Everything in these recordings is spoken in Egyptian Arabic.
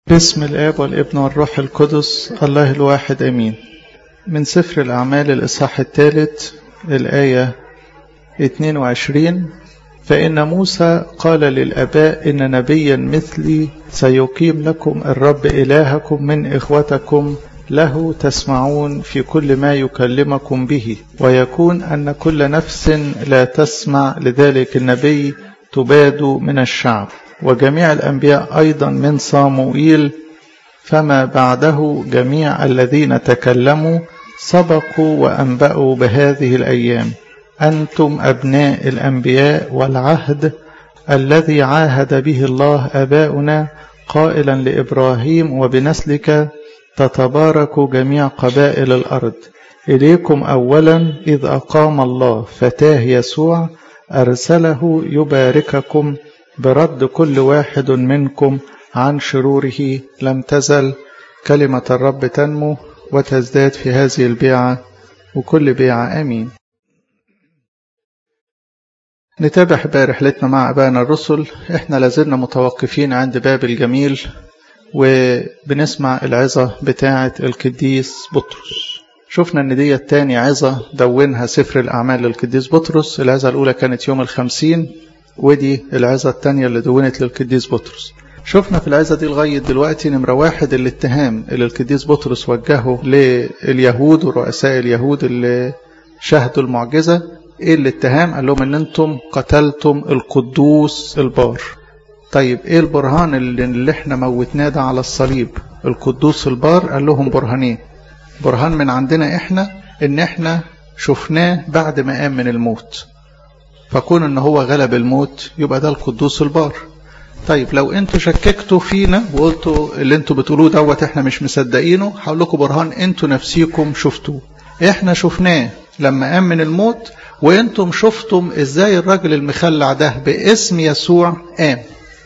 باسم الآب والابن والروح القدس الله الواحد أمين من سفر الأعمال الإصحاح الثالث الآية 22 فإن موسى قال للآباء إن نبيا مثلي سيقيم لكم الرب إلهكم من إخوتكم له تسمعون في كل ما يكلمكم به ويكون أن كل نفس لا تسمع لذلك النبي تباد من الشعب وجميع الأنبياء أيضا من صاموئيل فما بعده جميع الذين تكلموا سبقوا وأنبأوا بهذه الأيام أنتم أبناء الأنبياء والعهد الذي عاهد به الله آباؤنا قائلا لإبراهيم وبنسلك تتبارك جميع قبائل الأرض إليكم أولا إذ أقام الله فتاه يسوع أرسله يبارككم برد كل واحد منكم عن شروره لم تزل كلمة الرب تنمو وتزداد في هذه البيعة وكل بيعة آمين نتابع بقى رحلتنا مع أبائنا الرسل احنا لازلنا متوقفين عند باب الجميل وبنسمع العظة بتاعة القديس بطرس شفنا ان دي التاني عظة دونها سفر الأعمال للقديس بطرس العظة الأولى كانت يوم الخمسين ودي العظة التانية اللي دونت للقديس بطرس شفنا في العظة دي لغاية دلوقتي نمرة واحد الاتهام اللي القديس بطرس وجهه لليهود ورؤساء اليهود اللي شهدوا المعجزة ايه الاتهام قال لهم ان انتم قتلتم القدوس البار طيب ايه البرهان اللي, اللي احنا موتناه ده على الصليب القدوس البار قال لهم برهانين برهان من عندنا احنا ان احنا شفناه بعد ما قام من الموت فكون ان هو غلب الموت يبقى ده القدوس البار طيب لو انتوا شككتوا فينا وقلتوا اللي انتوا بتقولوه دوت احنا مش مصدقينه هقول لكم برهان انتوا نفسيكم شفتوه احنا شفناه لما قام من الموت وانتم شفتم ازاي الراجل المخلع ده باسم يسوع قام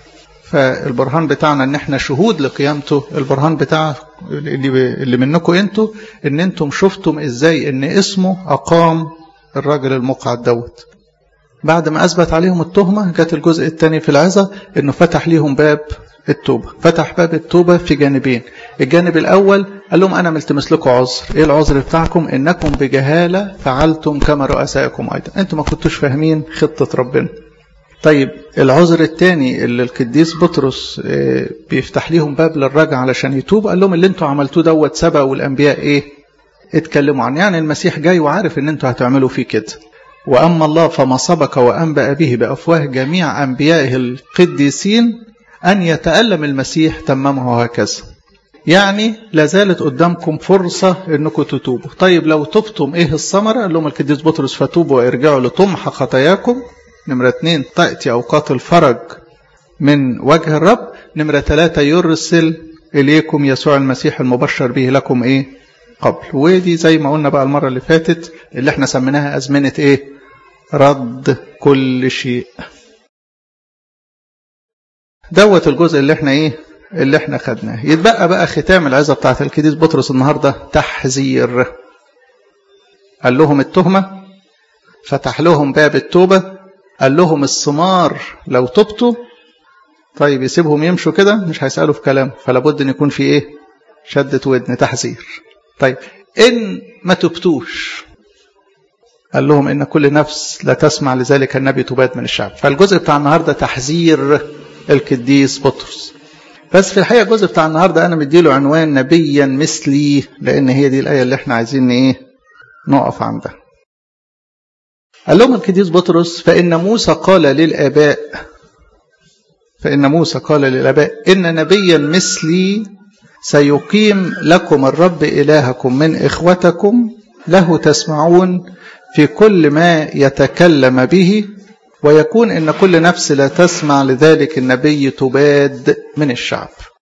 فالبرهان بتاعنا ان احنا شهود لقيامته البرهان بتاع اللي, اللي منكم انتوا ان انتم شفتم ازاي ان اسمه اقام الراجل المقعد دوت بعد ما اثبت عليهم التهمه جت الجزء الثاني في العظه انه فتح ليهم باب التوبه فتح باب التوبه في جانبين الجانب الاول قال لهم انا ملتمس لكم عذر ايه العذر بتاعكم انكم بجهاله فعلتم كما رؤسائكم ايضا انتم ما كنتوش فاهمين خطه ربنا طيب العذر الثاني اللي القديس بطرس بيفتح ليهم باب للرجع علشان يتوب قال لهم اللي انتوا عملتوه دوت سبق والانبياء ايه اتكلموا عنه يعني المسيح جاي وعارف ان انتوا هتعملوا فيه كده واما الله فما سبق وانبأ به بافواه جميع انبيائه القديسين ان يتألم المسيح تممه هكذا يعني لازالت قدامكم فرصة انكم تتوبوا طيب لو تبتم ايه الثمرة قال لهم القديس بطرس فتوبوا وارجعوا لتمحى خطاياكم نمرة اتنين تأتي أوقات الفرج من وجه الرب نمرة ثلاثة يرسل إليكم يسوع المسيح المبشر به لكم إيه قبل ودي زي ما قلنا بقى المرة اللي فاتت اللي احنا سميناها أزمنة إيه رد كل شيء دوت الجزء اللي احنا ايه اللي احنا خدناه يتبقى بقى ختام العظة بتاعت القديس بطرس النهاردة تحذير قال لهم التهمة فتح لهم باب التوبة قال لهم الثمار لو تبتوا طيب يسيبهم يمشوا كده مش هيسألوا في كلام فلا بد ان يكون في ايه شدة ودن تحذير طيب ان ما تبتوش قال لهم ان كل نفس لا تسمع لذلك النبي تباد من الشعب فالجزء بتاع النهارده تحذير القديس بطرس بس في الحقيقه الجزء بتاع النهارده انا مديله عنوان نبيا مثلي لان هي دي الايه اللي احنا عايزين ايه نقف عندها قال لهم القديس بطرس فإن موسى قال للآباء فإن موسى قال للآباء إن نبيا مثلي سيقيم لكم الرب إلهكم من إخوتكم له تسمعون في كل ما يتكلم به ويكون إن كل نفس لا تسمع لذلك النبي تباد من الشعب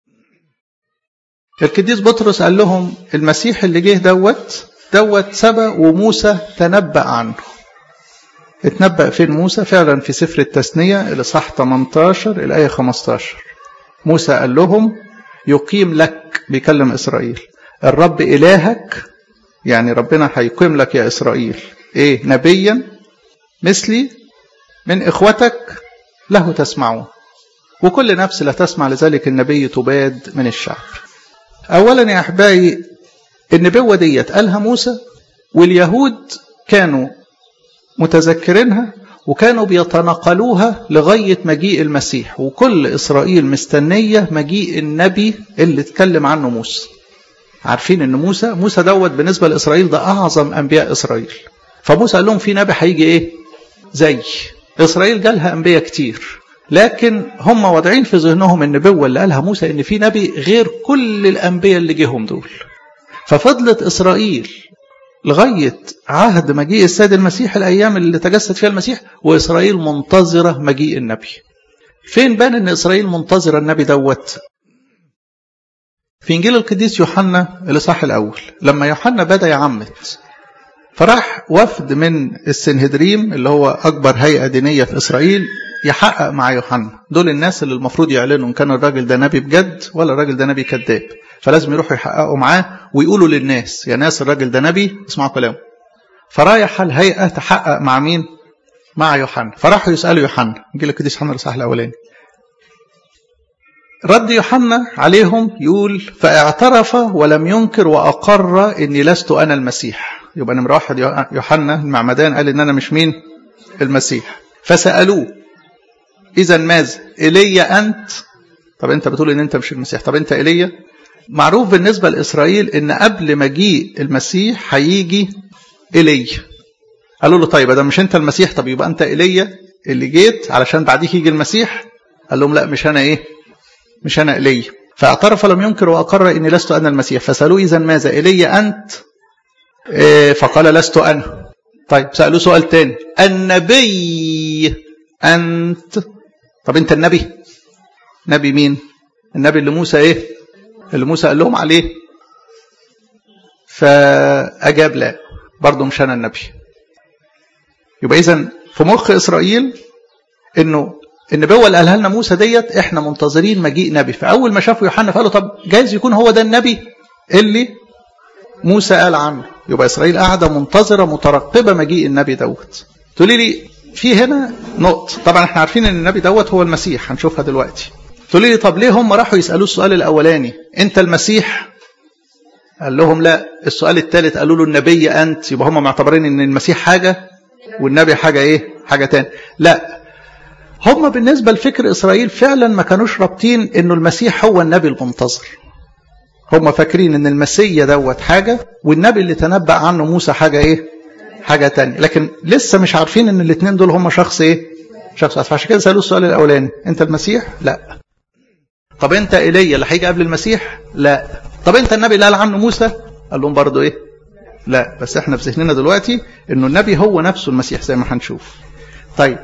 القديس بطرس قال لهم المسيح اللي جه دوت دوت سبق وموسى تنبأ عنه اتنبأ فين موسى فعلا في سفر التثنية الإصحاح 18 الآية 15 موسى قال لهم يقيم لك بيكلم إسرائيل الرب إلهك يعني ربنا هيقيم لك يا إسرائيل إيه نبيا مثلي من إخوتك له تسمعون وكل نفس لا تسمع لذلك النبي تباد من الشعب أولا يا أحبائي النبوة ديت قالها موسى واليهود كانوا متذكرينها وكانوا بيتنقلوها لغاية مجيء المسيح وكل إسرائيل مستنية مجيء النبي اللي اتكلم عنه موسى عارفين ان موسى موسى دوت بالنسبة لإسرائيل ده أعظم أنبياء إسرائيل فموسى قال لهم في نبي هيجي إيه زي إسرائيل جالها أنبياء كتير لكن هم واضعين في ذهنهم النبوة اللي قالها موسى ان في نبي غير كل الأنبياء اللي جيهم دول ففضلت إسرائيل لغاية عهد مجيء السيد المسيح الأيام اللي تجسد فيها المسيح وإسرائيل منتظرة مجيء النبي فين بان أن إسرائيل منتظرة النبي دوت في إنجيل القديس يوحنا الإصحاح الأول لما يوحنا بدأ يعمت فراح وفد من السنهدريم اللي هو أكبر هيئة دينية في إسرائيل يحقق مع يوحنا دول الناس اللي المفروض يعلنوا إن كان الراجل ده نبي بجد ولا الراجل ده نبي كذاب فلازم يروحوا يحققوا معاه ويقولوا للناس يا ناس الراجل ده نبي اسمعوا كلامه فرايح الهيئة تحقق مع مين مع يوحنا فراحوا يسألوا يوحنا نجي لك القديس يوحنا الإصحاح الأولاني رد يوحنا عليهم يقول فاعترف ولم ينكر وأقر إني لست أنا المسيح يبقى نمرة واحد يوحنا المعمدان قال إن أنا مش مين المسيح فسألوه إذا ماذا إيليا أنت طب أنت بتقول إن أنت مش المسيح طب أنت إيليا معروف بالنسبة لإسرائيل إن قبل مجيء المسيح هيجي إيليا قالوا له طيب ده مش أنت المسيح طب يبقى أنت إيليا اللي جيت علشان بعديك يجي المسيح قال لهم لا مش أنا إيه مش أنا إيليا فاعترف لم ينكر وأقر إني لست أنا المسيح فسألوه إذا ماذا إيليا أنت إيه فقال لست أنا طيب سألوه سؤال تاني النبي أنت طب أنت النبي نبي مين النبي اللي موسى إيه اللي موسى قال لهم عليه فأجاب لا برضه مش أنا النبي يبقى إذا في مخ إسرائيل إنه النبوة اللي قالها لنا موسى ديت إحنا منتظرين مجيء نبي فأول ما شافوا يوحنا فقالوا طب جايز يكون هو ده النبي اللي موسى قال عنه يبقى إسرائيل قاعدة منتظرة مترقبة مجيء النبي دوت تقولي لي في هنا نقطة طبعا احنا عارفين ان النبي دوت هو المسيح هنشوفها دلوقتي تقولي لي طب ليه هم راحوا يسألوه السؤال الأولاني أنت المسيح قال لهم لا السؤال الثالث قالوا له النبي أنت يبقى هم معتبرين أن المسيح حاجة والنبي حاجة إيه حاجة تاني لا هم بالنسبة لفكر إسرائيل فعلا ما كانوش رابطين أنه المسيح هو النبي المنتظر هم فاكرين أن المسيح دوت حاجة والنبي اللي تنبأ عنه موسى حاجة إيه حاجة تانية لكن لسه مش عارفين أن الاثنين دول هم شخص إيه شخص فعشان كده سألوه السؤال الأولاني أنت المسيح لا طب انت ايليا اللي هيجي قبل المسيح لا طب انت النبي اللي قال عنه موسى قال لهم برضه ايه لا بس احنا في ذهننا دلوقتي انه النبي هو نفسه المسيح زي ما هنشوف طيب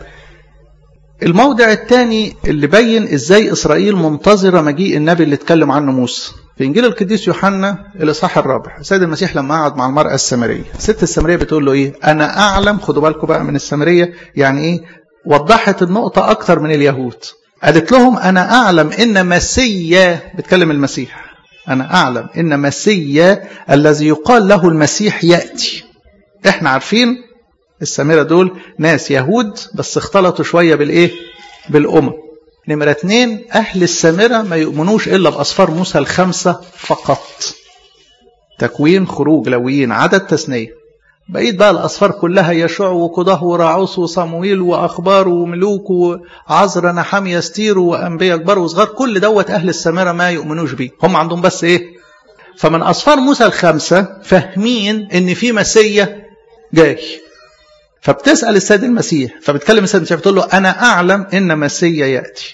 الموضع الثاني اللي بين ازاي اسرائيل منتظره مجيء النبي اللي اتكلم عنه موسى في انجيل القديس يوحنا الاصحاح الرابع السيد المسيح لما قعد مع المراه السامريه الست السامريه بتقول له ايه انا اعلم خدوا بالكم بقى من السامريه يعني ايه وضحت النقطه اكتر من اليهود قالت لهم أنا أعلم إن مسيا بتكلم المسيح أنا أعلم إن مسيا الذي يقال له المسيح يأتي إحنا عارفين السامرة دول ناس يهود بس اختلطوا شوية بالإيه بالأمم نمرة اتنين أهل السامرة ما يؤمنوش إلا بأصفار موسى الخمسة فقط تكوين خروج لويين عدد تثنية بقيت بقى الأصفار كلها يشوع وقضاه وراعوس وصمويل وأخبار وملوك وعزر نحامية ستير وأنبياء كبار وصغار كل دوت أهل السامرة ما يؤمنوش بيه هم عندهم بس إيه فمن أصفار موسى الخمسة فاهمين إن في مسيا جاي فبتسأل السيد المسيح فبتكلم السيد المسيح بتقول له أنا أعلم إن مسيا يأتي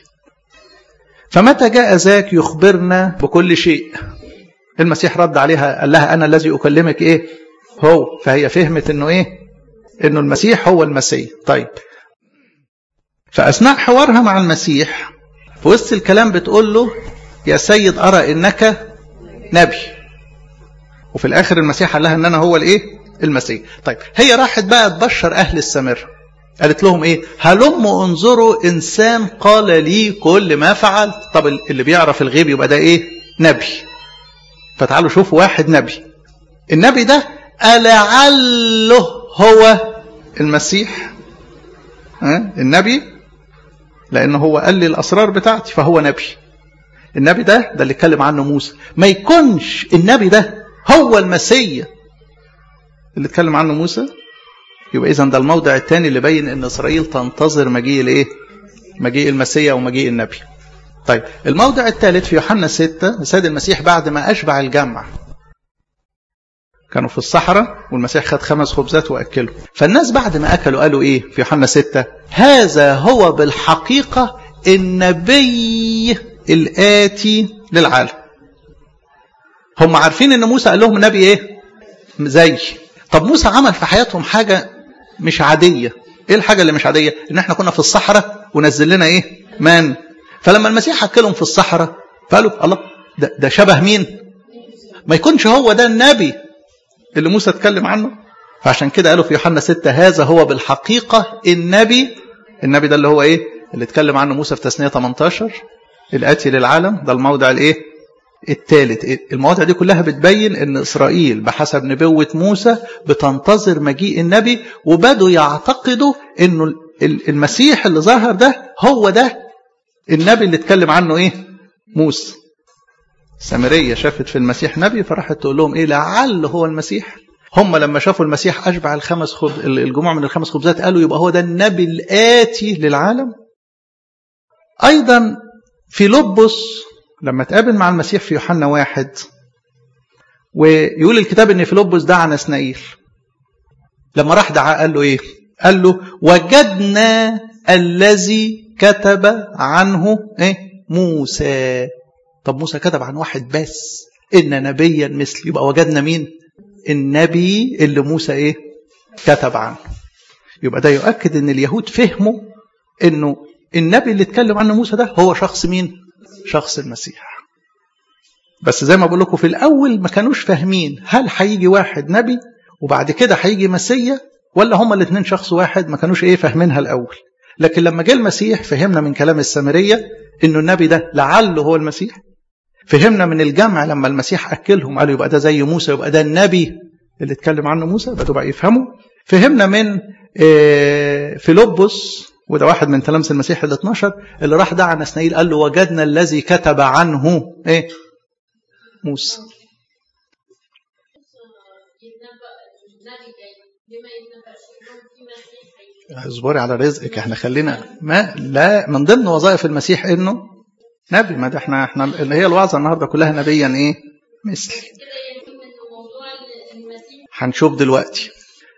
فمتى جاء ذاك يخبرنا بكل شيء المسيح رد عليها قال لها أنا الذي أكلمك إيه هو فهي فهمت انه ايه انه المسيح هو المسيح طيب فاثناء حوارها مع المسيح في وسط الكلام بتقول له يا سيد ارى انك نبي وفي الاخر المسيح قال لها ان انا هو الايه المسيح طيب هي راحت بقى تبشر اهل السامره قالت لهم ايه هلم انظروا انسان قال لي كل ما فعلت طب اللي بيعرف الغيب يبقى ده ايه نبي فتعالوا شوفوا واحد نبي النبي ده ألعله هو المسيح ها؟ النبي لأن هو قال لي الأسرار بتاعتي فهو نبي النبي ده ده اللي اتكلم عنه موسى ما يكونش النبي ده هو المسيا اللي اتكلم عنه موسى يبقى إذا ده الموضع الثاني اللي بين إن إسرائيل تنتظر مجيء الإيه؟ مجيء المسيا ومجيء النبي طيب الموضع الثالث في يوحنا 6 السيد المسيح بعد ما أشبع الجمع كانوا في الصحراء والمسيح خد خمس خبزات وأكلهم فالناس بعد ما أكلوا قالوا إيه في يوحنا 6 هذا هو بالحقيقة النبي الآتي للعالم هم عارفين ان موسى قال لهم النبي ايه زي طب موسى عمل في حياتهم حاجة مش عادية ايه الحاجة اللي مش عادية ان احنا كنا في الصحراء ونزل لنا ايه مان فلما المسيح اكلهم في الصحراء فقالوا الله ده, ده شبه مين ما يكونش هو ده النبي اللي موسى اتكلم عنه فعشان كده قالوا في يوحنا 6 هذا هو بالحقيقة النبي النبي ده اللي هو ايه اللي اتكلم عنه موسى في تثنية 18 الآتي للعالم ده الموضع الايه الثالث المواضع دي كلها بتبين ان اسرائيل بحسب نبوة موسى بتنتظر مجيء النبي وبدوا يعتقدوا انه المسيح اللي ظهر ده هو ده النبي اللي اتكلم عنه ايه موسى سامرية شافت في المسيح نبي فراحت تقول لهم ايه لعل هو المسيح هم لما شافوا المسيح اشبع الخمس خب... الجموع من الخمس خبزات قالوا يبقى هو ده النبي الآتي للعالم ايضا في لبس لما تقابل مع المسيح في يوحنا واحد ويقول الكتاب ان فيلبس دعا نسنائيل لما راح دعا قال له ايه قال له وجدنا الذي كتب عنه ايه موسى طب موسى كتب عن واحد بس ان نبيا مثل يبقى وجدنا مين النبي اللي موسى ايه كتب عنه يبقى ده يؤكد ان اليهود فهموا انه النبي اللي اتكلم عنه موسى ده هو شخص مين شخص المسيح بس زي ما بقول لكم في الاول ما كانوش فاهمين هل هيجي واحد نبي وبعد كده هيجي مسيا ولا هما الاثنين شخص واحد ما كانوش ايه فاهمينها الاول لكن لما جه المسيح فهمنا من كلام السامريه انه النبي ده لعله هو المسيح فهمنا من الجمع لما المسيح اكلهم قالوا يبقى ده زي موسى يبقى ده النبي اللي اتكلم عنه موسى بدوا بقى يفهموا فهمنا من فيلبس وده واحد من تلامذة المسيح ال 12 اللي راح دعا نسنائيل قال له وجدنا الذي كتب عنه ايه موسى اصبري على رزقك احنا خلينا ما لا من ضمن وظائف المسيح انه نبي ما ده احنا احنا اللي هي الوعظه النهارده كلها نبيا ايه مثل هنشوف دلوقتي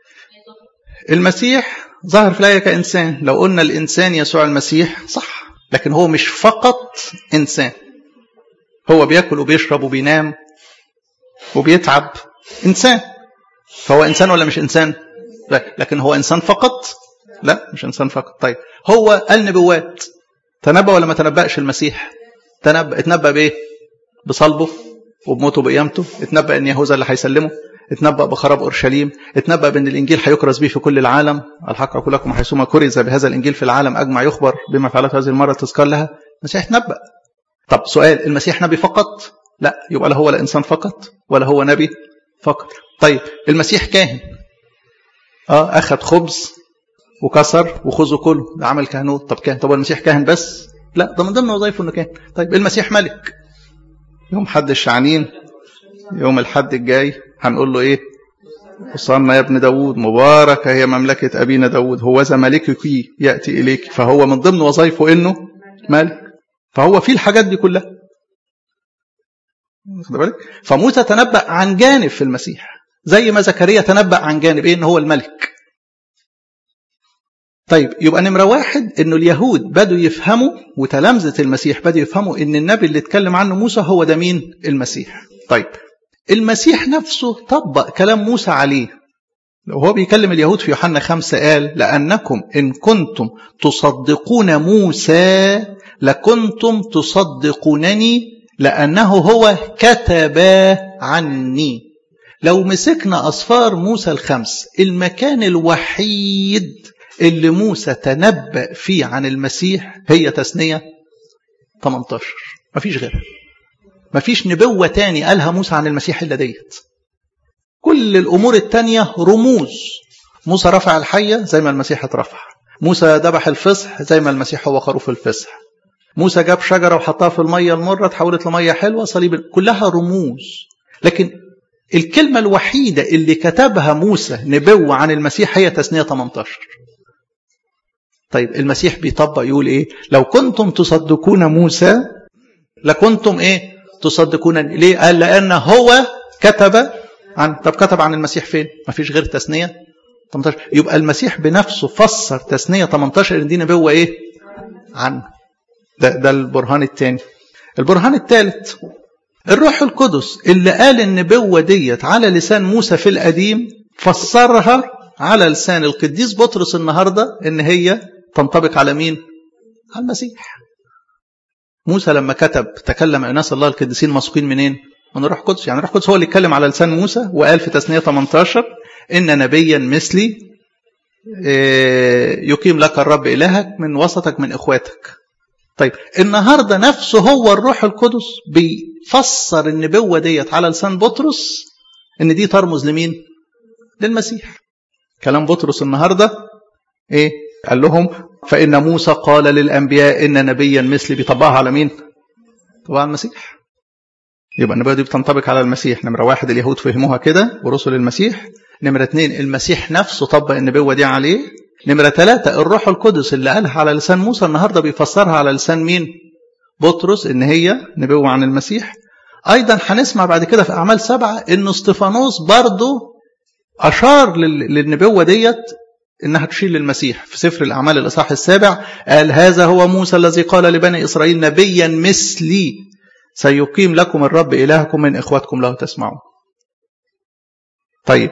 المسيح ظهر في الآية كإنسان لو قلنا الإنسان يسوع المسيح صح لكن هو مش فقط إنسان هو بياكل وبيشرب وبينام وبيتعب إنسان فهو إنسان ولا مش إنسان لا لكن هو إنسان فقط لا مش إنسان فقط طيب هو قال نبوات تنبأ ولا ما تنبأش المسيح تنبأ اتنبأ بإيه بصلبه وبموته بقيامته اتنبأ ان يهوذا اللي هيسلمه اتنبأ بخراب اورشليم اتنبأ بان الانجيل هيكرز به في كل العالم الحق اقول لكم حيثما كرز بهذا الانجيل في العالم اجمع يخبر بما فعلته هذه المره تذكر لها المسيح اتنبأ طب سؤال المسيح نبي فقط لا يبقى لا هو لا انسان فقط ولا هو نبي فقط طيب المسيح كاهن اه اخذ خبز وكسر وخذوا كله ده عمل كهنوت طب كاهن طب المسيح كاهن بس لا ده من ضمن وظائفه انه كاهن طيب المسيح ملك يوم حد الشعنين يوم الحد الجاي هنقول له ايه وصلنا يا ابن داود مبارك هي مملكة أبينا داود هو ذا ملكك يأتي إليك فهو من ضمن وظائفه إنه ملك فهو في الحاجات دي كلها واخد بالك فموسى تنبأ عن جانب في المسيح زي ما زكريا تنبأ عن جانب ايه ان هو الملك طيب يبقى نمرة واحد انه اليهود بدوا يفهموا وتلامذة المسيح بدوا يفهموا ان النبي اللي اتكلم عنه موسى هو ده مين المسيح طيب المسيح نفسه طبق كلام موسى عليه لو هو بيكلم اليهود في يوحنا خمسة قال لأنكم إن كنتم تصدقون موسى لكنتم تصدقونني لأنه هو كتب عني لو مسكنا أصفار موسى الخمس المكان الوحيد اللي موسى تنبأ فيه عن المسيح هي تثنية 18 مفيش غيرها مفيش نبوة تاني قالها موسى عن المسيح إلا ديت كل الأمور التانية رموز موسى رفع الحية زي ما المسيح اترفع موسى ذبح الفصح زي ما المسيح هو خروف الفصح موسى جاب شجرة وحطها في المية المرة تحولت لمية حلوة صليب كلها رموز لكن الكلمة الوحيدة اللي كتبها موسى نبوة عن المسيح هي تثنية 18 طيب المسيح بيطبق يقول ايه لو كنتم تصدقون موسى لكنتم ايه تصدقون ليه قال لان هو كتب عن طب كتب عن المسيح فين ما فيش غير تثنية 18 يبقى المسيح بنفسه فسر تثنية 18 ان دي نبوة ايه عنه ده, ده البرهان الثاني البرهان الثالث الروح القدس اللي قال النبوة ديت على لسان موسى في القديم فسرها على لسان القديس بطرس النهاردة ان هي تنطبق على مين على المسيح موسى لما كتب تكلم اناس الله القديسين مسقين منين من الروح القدس يعني الروح القدس هو اللي اتكلم على لسان موسى وقال في تثنية 18 ان نبيا مثلي يقيم لك الرب الهك من وسطك من اخواتك طيب النهارده نفسه هو الروح القدس بيفسر النبوه ديت على لسان بطرس ان دي ترمز لمين؟ للمسيح. كلام بطرس النهارده ايه؟ قال لهم فان موسى قال للانبياء ان نبيا مثلي بيطبقها على مين؟ طبعا المسيح. يبقى النبوه دي بتنطبق على المسيح، نمره واحد اليهود فهموها كده ورسل المسيح، نمره اثنين المسيح نفسه طبق النبوه دي عليه، نمرة ثلاثة الروح القدس اللي قالها على لسان موسى النهاردة بيفسرها على لسان مين بطرس إن هي نبوة عن المسيح أيضا هنسمع بعد كده في أعمال سبعة إن استفانوس برضه أشار للنبوة ديت إنها تشير للمسيح في سفر الأعمال الإصحاح السابع قال هذا هو موسى الذي قال لبني إسرائيل نبيا مثلي سيقيم لكم الرب إلهكم من إخواتكم له تسمعون طيب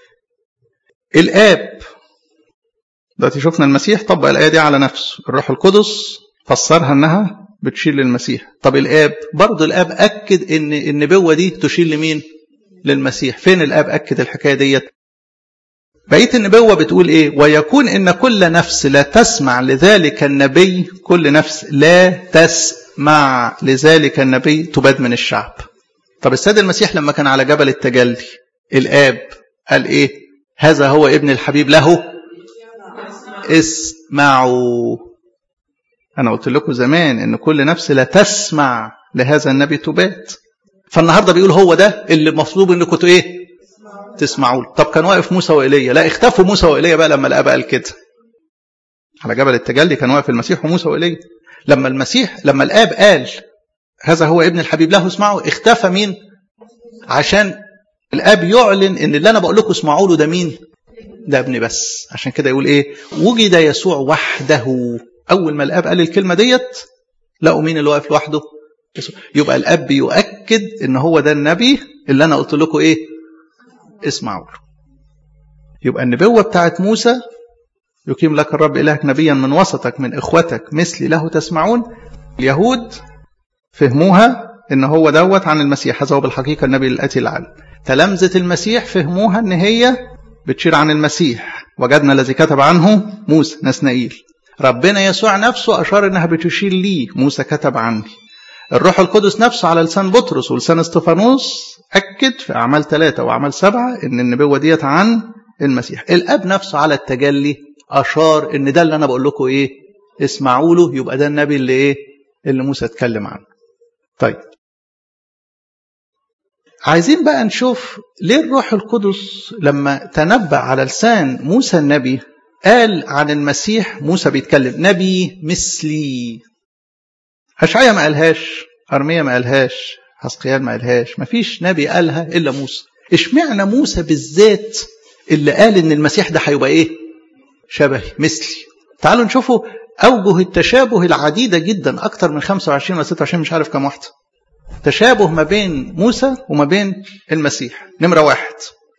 الآب دلوقتي شفنا المسيح طبق الآية دي على نفسه الروح القدس فسرها إنها بتشير للمسيح طب الآب برضه الآب أكد إن النبوة دي تشير لمين للمسيح فين الآب أكد الحكاية ديت بقية النبوة بتقول إيه ويكون إن كل نفس لا تسمع لذلك النبي كل نفس لا تسمع لذلك النبي تباد من الشعب طب السيد المسيح لما كان على جبل التجلي الآب قال إيه هذا هو ابن الحبيب له اسمعوا أنا قلت لكم زمان إن كل نفس لا تسمع لهذا النبي تبات فالنهارده بيقول هو ده اللي المفروض انكم ايه تسمعوا له طب كان واقف موسى وايليا لا اختفوا موسى وايليا بقى لما الاب قال كده على جبل التجلي كان واقف المسيح وموسى وايليا لما المسيح لما الاب قال هذا هو ابن الحبيب له اسمعوا اختفى مين عشان الاب يعلن ان اللي انا بقول لكم اسمعوا له ده مين ده ابني بس عشان كده يقول ايه وجد يسوع وحده اول ما الاب قال الكلمه ديت لقوا مين اللي واقف لوحده يسوع. يبقى الاب يؤكد ان هو ده النبي اللي انا قلت لكم ايه اسمعوا له يبقى النبوه بتاعت موسى يقيم لك الرب الهك نبيا من وسطك من اخوتك مثلي له تسمعون اليهود فهموها ان هو دوت عن المسيح هذا هو بالحقيقه النبي الاتي العالم تلامذه المسيح فهموها ان هي بتشير عن المسيح وجدنا الذي كتب عنه موسى نسنائيل ربنا يسوع نفسه أشار إنها بتشير لي موسى كتب عني الروح القدس نفسه على لسان بطرس ولسان استفانوس أكد في أعمال ثلاثة وأعمال سبعة إن النبوة ديت عن المسيح الأب نفسه على التجلي أشار إن ده اللي أنا بقول لكم إيه اسمعوا له يبقى ده النبي اللي إيه اللي موسى اتكلم عنه طيب عايزين بقى نشوف ليه الروح القدس لما تنبأ على لسان موسى النبي قال عن المسيح موسى بيتكلم نبي مثلي أشعيا ما قالهاش أرميا ما قالهاش حسقيال ما قالهاش ما فيش نبي قالها إلا موسى اشمعنى موسى بالذات اللي قال إن المسيح ده هيبقى إيه شبهي مثلي تعالوا نشوفوا أوجه التشابه العديدة جدا أكتر من 25 ولا 26 مش عارف كم واحدة تشابه ما بين موسى وما بين المسيح نمرة واحد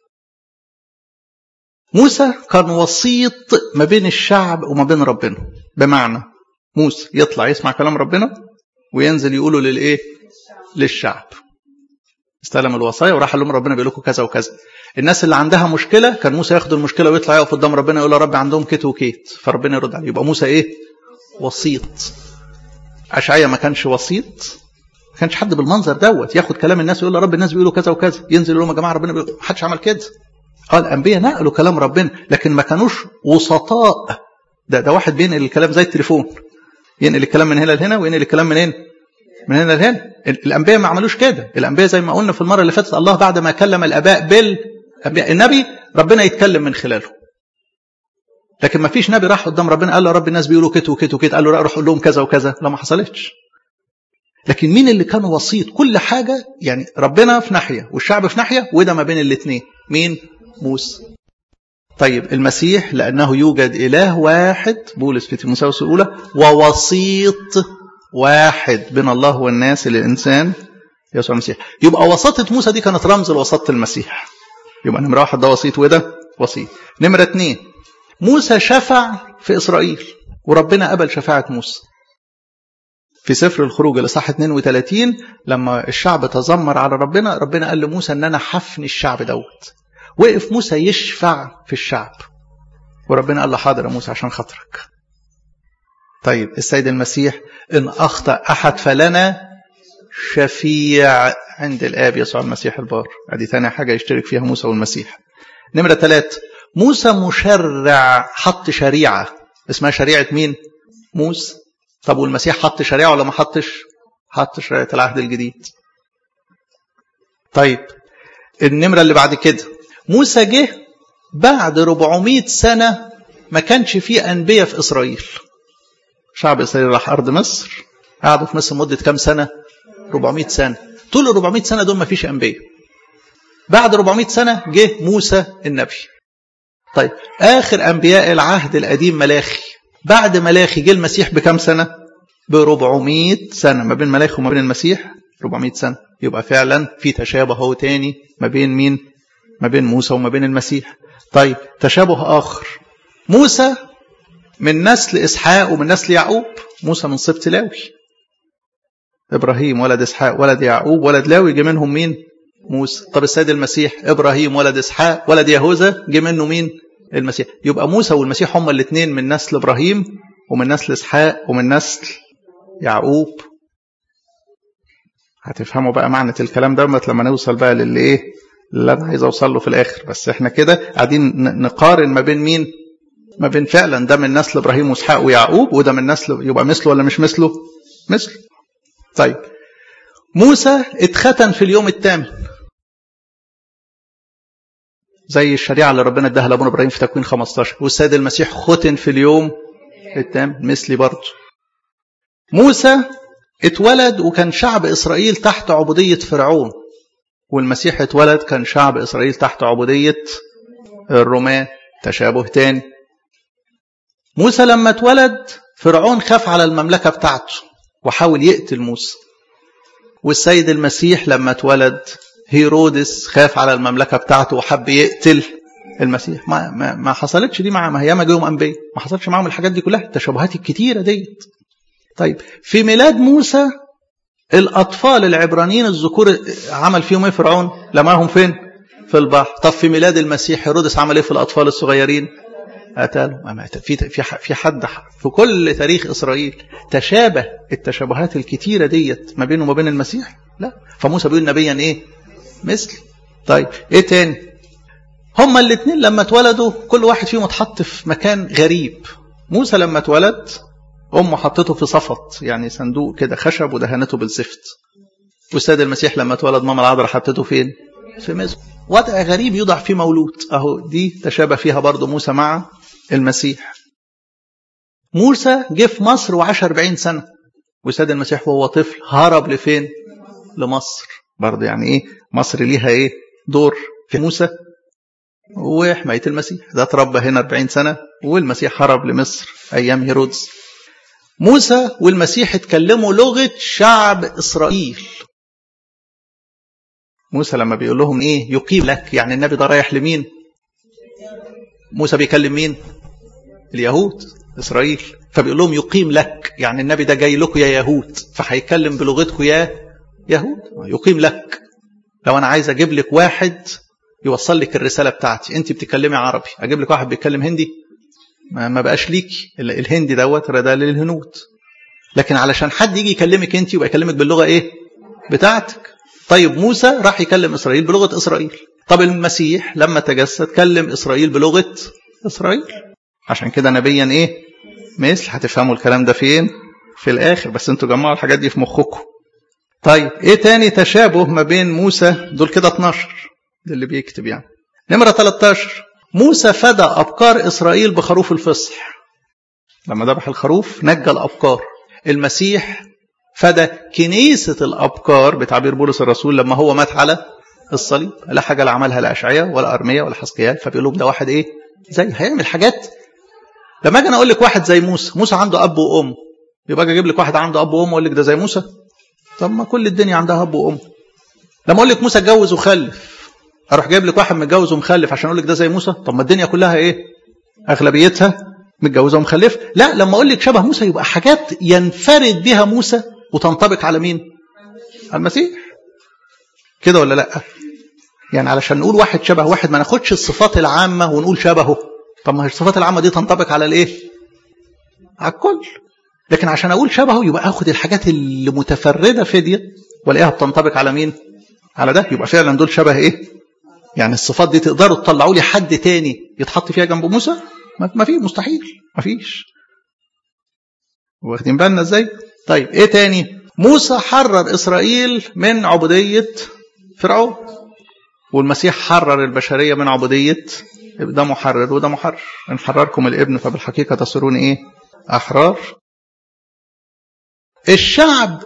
موسى كان وسيط ما بين الشعب وما بين ربنا بمعنى موسى يطلع يسمع كلام ربنا وينزل يقوله للايه للشعب استلم الوصايا وراح لهم ربنا بيقول لكم كذا وكذا الناس اللي عندها مشكله كان موسى ياخد المشكله ويطلع يقف قدام ربنا يقول يا رب عندهم كيت وكيت فربنا يرد عليه يبقى موسى ايه وسيط اشعيا ما كانش وسيط ما كانش حد بالمنظر دوت ياخد كلام الناس يقول يا رب الناس بيقولوا كذا وكذا ينزل يقول لهم يا جماعه ربنا بيقول محدش عمل كده اه الانبياء نقلوا كلام ربنا لكن ما كانوش وسطاء ده ده واحد بينقل الكلام زي التليفون ينقل الكلام من هنا لهنا وينقل الكلام منين من هنا لهنا الانبياء ما عملوش كده الانبياء زي ما قلنا في المره اللي فاتت الله بعد ما كلم الاباء بالانبياء النبي ربنا يتكلم من خلاله لكن ما فيش نبي راح قدام ربنا قال له رب الناس بيقولوا كده وكده وكده قال له لا روح قول لهم كذا وكذا لا ما حصلتش لكن مين اللي كان وسيط كل حاجه يعني ربنا في ناحيه والشعب في ناحيه وده ما بين الاثنين مين موسى طيب المسيح لأنه يوجد إله واحد بولس في تيموثاوس الأولى ووسيط واحد بين الله والناس الإنسان يسوع المسيح يبقى وساطة موسى دي كانت رمز لوساطة المسيح يبقى نمرة واحد ده وسيط وده وسيط نمرة اتنين موسى شفع في إسرائيل وربنا قبل شفاعة موسى في سفر الخروج الإصحاح 32 لما الشعب تذمر على ربنا ربنا قال لموسى ان انا حفني الشعب دوت وقف موسى يشفع في الشعب وربنا قال له حاضر يا موسى عشان خاطرك طيب السيد المسيح ان اخطا احد فلنا شفيع عند الاب يسوع المسيح البار ادي ثاني حاجه يشترك فيها موسى والمسيح نمره ثلاثة موسى مشرع حط شريعه اسمها شريعه مين موسى طب والمسيح حط شريعه ولا ما حطش حط شريعه العهد الجديد طيب النمره اللي بعد كده موسى جه بعد 400 سنة ما كانش فيه أنبياء في إسرائيل شعب إسرائيل راح أرض مصر قعدوا في مصر مدة كام سنة 400 سنة طول ال 400 سنة دول ما فيش أنبياء بعد 400 سنة جه موسى النبي طيب آخر أنبياء العهد القديم ملاخي بعد ملاخي جه المسيح بكام سنة ب 400 سنة ما بين ملاخي وما بين المسيح 400 سنة يبقى فعلا في تشابه هو تاني ما بين مين ما بين موسى وما بين المسيح طيب تشابه آخر موسى من نسل إسحاق ومن نسل يعقوب موسى من سبط لاوي إبراهيم ولد إسحاق ولد يعقوب ولد لاوي جه منهم مين موسى طب السيد المسيح إبراهيم ولد إسحاق ولد يهوذا جه منه مين المسيح يبقى موسى والمسيح هما الاثنين من نسل إبراهيم ومن نسل إسحاق ومن نسل يعقوب هتفهموا بقى معنى الكلام ده لما نوصل بقى للي ايه اللي انا عايز اوصل له في الاخر بس احنا كده قاعدين نقارن ما بين مين ما بين فعلا ده من نسل ابراهيم واسحاق ويعقوب وده من نسل يبقى مثله ولا مش مثله مثله طيب موسى اتختن في اليوم الثامن زي الشريعه اللي ربنا اداها لابونا ابراهيم في تكوين 15 والسيد المسيح ختن في اليوم الثامن مثلي برضه موسى اتولد وكان شعب اسرائيل تحت عبوديه فرعون والمسيح اتولد كان شعب إسرائيل تحت عبودية الرومان تشابه تاني موسى لما اتولد فرعون خاف على المملكة بتاعته وحاول يقتل موسى والسيد المسيح لما اتولد هيرودس خاف على المملكة بتاعته وحب يقتل المسيح ما, ما, ما حصلتش دي مع ما هي ما جيهم أنبياء ما حصلش معاهم الحاجات دي كلها التشابهات الكتيرة ديت طيب في ميلاد موسى الأطفال العبرانيين الذكور عمل فيهم ايه فرعون لماهم فين في البحر طب في ميلاد المسيح هيرودس عمل ايه في الأطفال الصغيرين قتلهم في في في حد في كل تاريخ إسرائيل تشابه التشابهات الكتيرة ديت ما بينه وما بين المسيح لا فموسى بيقول نبيا ايه مثل طيب ايه تاني هما الاثنين لما اتولدوا كل واحد فيهم اتحط في مكان غريب موسى لما اتولد أمه حطته في صفط يعني صندوق كده خشب ودهنته بالزفت والسيد المسيح لما اتولد ماما العذراء حطته فين؟ في مزق وضع غريب يوضع فيه مولود أهو دي تشابه فيها برضه موسى مع المسيح موسى جه في مصر وعاش 40 سنة والسيد المسيح وهو طفل هرب لفين؟ لمصر برضه يعني ايه مصر ليها ايه دور في موسى وحماية المسيح ده اتربى هنا 40 سنة والمسيح هرب لمصر أيام هيرودس موسى والمسيح اتكلموا لغة شعب إسرائيل موسى لما بيقول لهم ايه يقيم لك يعني النبي ده رايح لمين موسى بيكلم مين اليهود إسرائيل فبيقول لهم يقيم لك يعني النبي ده جاي لكم يا يهود فهيتكلم بلغتكم يا يهود يقيم لك لو أنا عايز أجيب لك واحد يوصل لك الرسالة بتاعتي أنت بتتكلمي عربي أجيب لك واحد بيتكلم هندي ما, ما بقاش ليكي الهندي دوت ده للهنود لكن علشان حد يجي يكلمك انت يبقى يكلمك باللغه ايه بتاعتك طيب موسى راح يكلم اسرائيل بلغه اسرائيل طب المسيح لما تجسد كلم اسرائيل بلغه اسرائيل عشان كده نبيا ايه مثل هتفهموا الكلام ده فين في الاخر بس انتوا جمعوا الحاجات دي في مخكم طيب ايه تاني تشابه ما بين موسى دول كده 12 ده اللي بيكتب يعني نمرة 13 موسى فدى أبكار إسرائيل بخروف الفصح لما ذبح الخروف نجى الأبكار المسيح فدى كنيسة الأبكار بتعبير بولس الرسول لما هو مات على الصليب لا حاجة لا عملها لا أشعية ولا أرمية ولا حسقيال فبيقول لهم ده واحد إيه زي هيعمل حاجات لما أجي أنا أقول لك واحد زي موسى موسى عنده أب وأم يبقى أجي أجيب لك واحد عنده أب وأم وأقول لك ده زي موسى طب ما كل الدنيا عندها أب وأم لما أقول لك موسى اتجوز وخلف أروح جايب لك واحد متجوز ومخلف عشان أقول لك ده زي موسى طب ما الدنيا كلها إيه أغلبيتها متجوزة ومخلفة لا لما أقول لك شبه موسى يبقى حاجات ينفرد بها موسى وتنطبق على مين على المسيح كده ولا لا يعني علشان نقول واحد شبه واحد ما ناخدش الصفات العامة ونقول شبهه طب ما هي الصفات العامة دي تنطبق على الايه على الكل لكن عشان اقول شبهه يبقى اخد الحاجات اللي متفردة في دي والاقيها بتنطبق على مين على ده يبقى فعلا دول شبه ايه يعني الصفات دي تقدروا تطلعوا لي حد تاني يتحط فيها جنب موسى ما في مستحيل ما فيش واخدين بالنا ازاي طيب ايه تاني موسى حرر اسرائيل من عبودية فرعون والمسيح حرر البشرية من عبودية ده محرر وده محرر إن حرركم الابن فبالحقيقة تصيرون إيه أحرار الشعب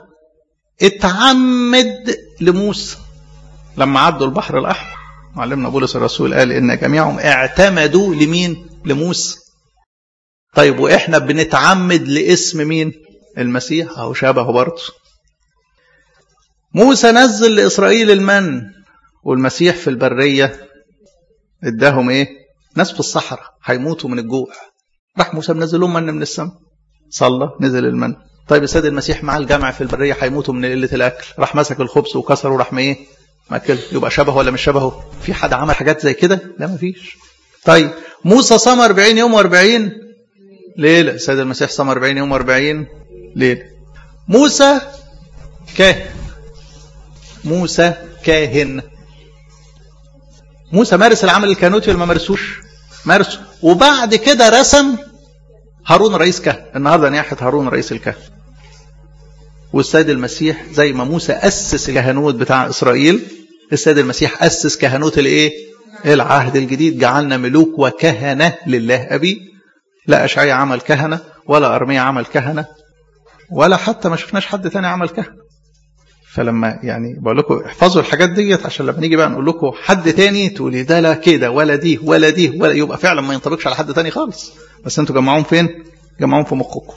اتعمد لموسى لما عدوا البحر الأحمر معلمنا بولس الرسول قال إن جميعهم اعتمدوا لمين لموسى طيب وإحنا بنتعمد لاسم مين المسيح أو شبهه برضه موسى نزل لإسرائيل المن والمسيح في البرية اداهم ايه ناس في الصحراء هيموتوا من الجوع راح موسى منزل لهم من من السماء صلى نزل المن طيب السيد المسيح مع الجمع في البرية هيموتوا من قلة الأكل راح مسك الخبز وكسره وراح ايه ماكل يبقى شبهه ولا مش شبهه في حد عمل حاجات زي كده لا مفيش طيب موسى صام 40 يوم و40 ليلة السيد المسيح صام 40 يوم و40 ليلة موسى كاهن موسى كاهن موسى مارس العمل الكهنوتي ولا ما مارسوش مارسه وبعد كده رسم هارون رئيس كهنة النهارده نياحة هارون رئيس الكهنة والسيد المسيح زي ما موسى أسس الكهنوت بتاع إسرائيل السيد المسيح أسس كهنوت الإيه العهد الجديد جعلنا ملوك وكهنة لله أبي لا أشعيا عمل كهنة ولا أرميا عمل كهنة ولا حتى ما شفناش حد تاني عمل كهنة فلما يعني بقول لكم احفظوا الحاجات ديت عشان لما نيجي بقى نقول لكم حد تاني تقولي ده لا كده ولا دي ولا دي ولا يبقى فعلا ما ينطبقش على حد تاني خالص بس انتوا جمعوهم فين؟ جمعوهم في مخكم.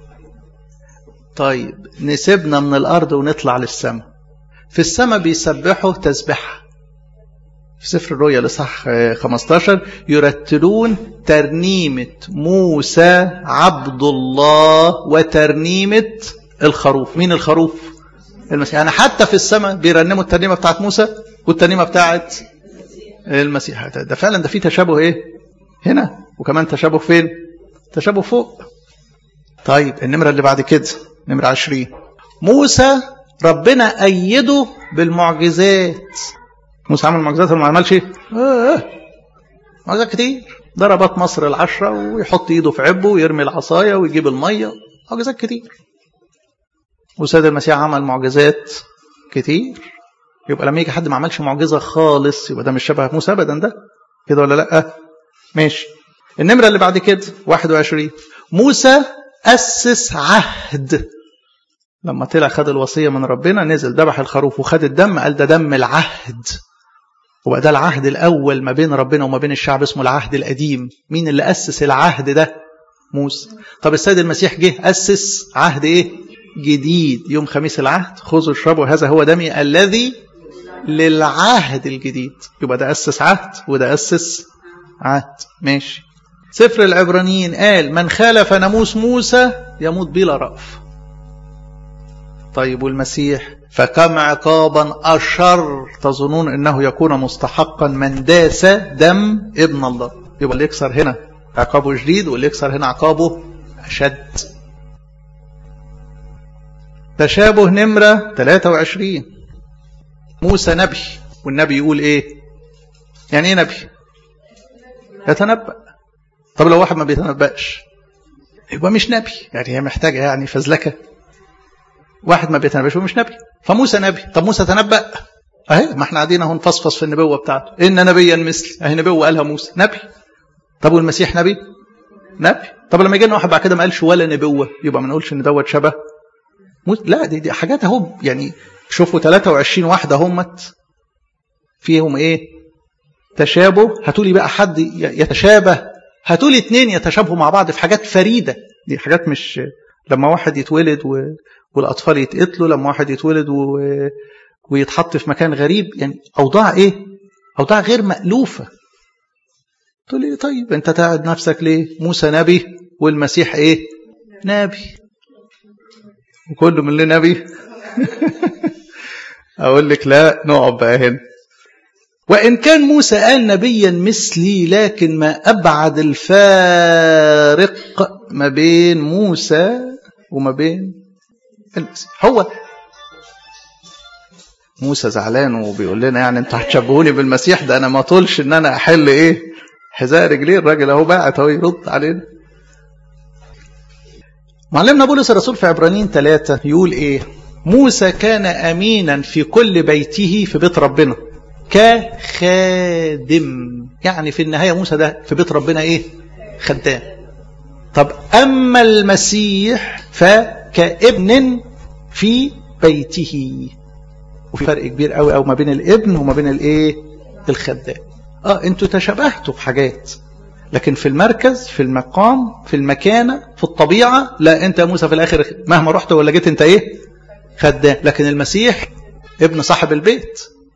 طيب نسيبنا من الارض ونطلع للسماء. في السماء بيسبحوا تسبحه. في سفر الرؤيا الاصحاح 15 يرتلون ترنيمه موسى عبد الله وترنيمه الخروف، مين الخروف؟ المسيح يعني حتى في السماء بيرنموا الترنيمه بتاعت موسى والترنيمه بتاعت المسيح ده فعلا ده في تشابه ايه هنا وكمان تشابه فين تشابه فوق طيب النمره اللي بعد كده نمره 20 موسى ربنا ايده بالمعجزات موسى عمل معجزات ولا ما عملش آه. معجزات كتير ضربات مصر العشرة ويحط ايده في عبه ويرمي العصاية ويجيب المية معجزات كتير وسيد المسيح عمل معجزات كتير يبقى لما يجي حد ما عملش معجزه خالص يبقى ده مش شبه موسى ابدا ده كده ولا لا ماشي النمره اللي بعد كده 21 موسى اسس عهد لما طلع خد الوصيه من ربنا نزل ذبح الخروف وخد الدم قال ده دم العهد وبقى ده العهد الاول ما بين ربنا وما بين الشعب اسمه العهد القديم مين اللي اسس العهد ده موسى طب السيد المسيح جه اسس عهد ايه جديد يوم خميس العهد خذوا اشربوا هذا هو دمي الذي للعهد الجديد يبقى ده أسس عهد وده أسس عهد ماشي سفر العبرانيين قال من خالف ناموس موسى يموت بلا رأف طيب والمسيح فكم عقابا أشر تظنون أنه يكون مستحقا من داس دم ابن الله يبقى اللي يكسر هنا عقابه شديد واللي يكسر هنا عقابه أشد تشابه نمرة 23 موسى نبي والنبي يقول ايه يعني ايه نبي يتنبأ طب لو واحد ما بيتنبأش يبقى مش نبي يعني هي محتاجة يعني فزلكة واحد ما بيتنبأش مش نبي فموسى نبي طب موسى تنبأ اهي ما احنا قاعدين اهو نفصفص في النبوة بتاعته إن نبيا مثلي اهي نبوة قالها موسى نبي طب والمسيح نبي نبي طب لما يجي لنا واحد بعد كده ما قالش ولا نبوة يبقى ما نقولش ان دوت شبه موسى لا دي, دي حاجات اهو يعني شوفوا 23 واحدة همت فيهم ايه تشابه هاتولي بقى حد يتشابه هاتولي اتنين يتشابهوا مع بعض في حاجات فريدة دي حاجات مش لما واحد يتولد و... والأطفال يتقتلوا لما واحد يتولد و... ويتحط في مكان غريب يعني أوضاع إيه أوضاع غير مألوفة تقول لي طيب أنت تعد نفسك ليه موسى نبي والمسيح إيه نبي وكل من اللي نبي أقول لك لا نقعد بقى هنا وإن كان موسى قال نبيا مثلي لكن ما أبعد الفارق ما بين موسى وما بين المسيح هو موسى زعلان وبيقول لنا يعني انتوا هتشبهوني بالمسيح ده انا ما طولش ان انا احل ايه حذاء رجليه الراجل اهو باعت اهو يرد علينا معلمنا بولس الرسول في عبرانيين ثلاثة يقول ايه موسى كان امينا في كل بيته في بيت ربنا كخادم يعني في النهاية موسى ده في بيت ربنا ايه خدام طب اما المسيح فكابن في بيته وفي فرق كبير قوي قوي ما بين الابن وما بين الايه الخدام اه انتوا تشابهتوا في حاجات لكن في المركز في المقام في المكانة في الطبيعة لا انت يا موسى في الاخر مهما رحت ولا جيت انت ايه خدام لكن المسيح ابن صاحب البيت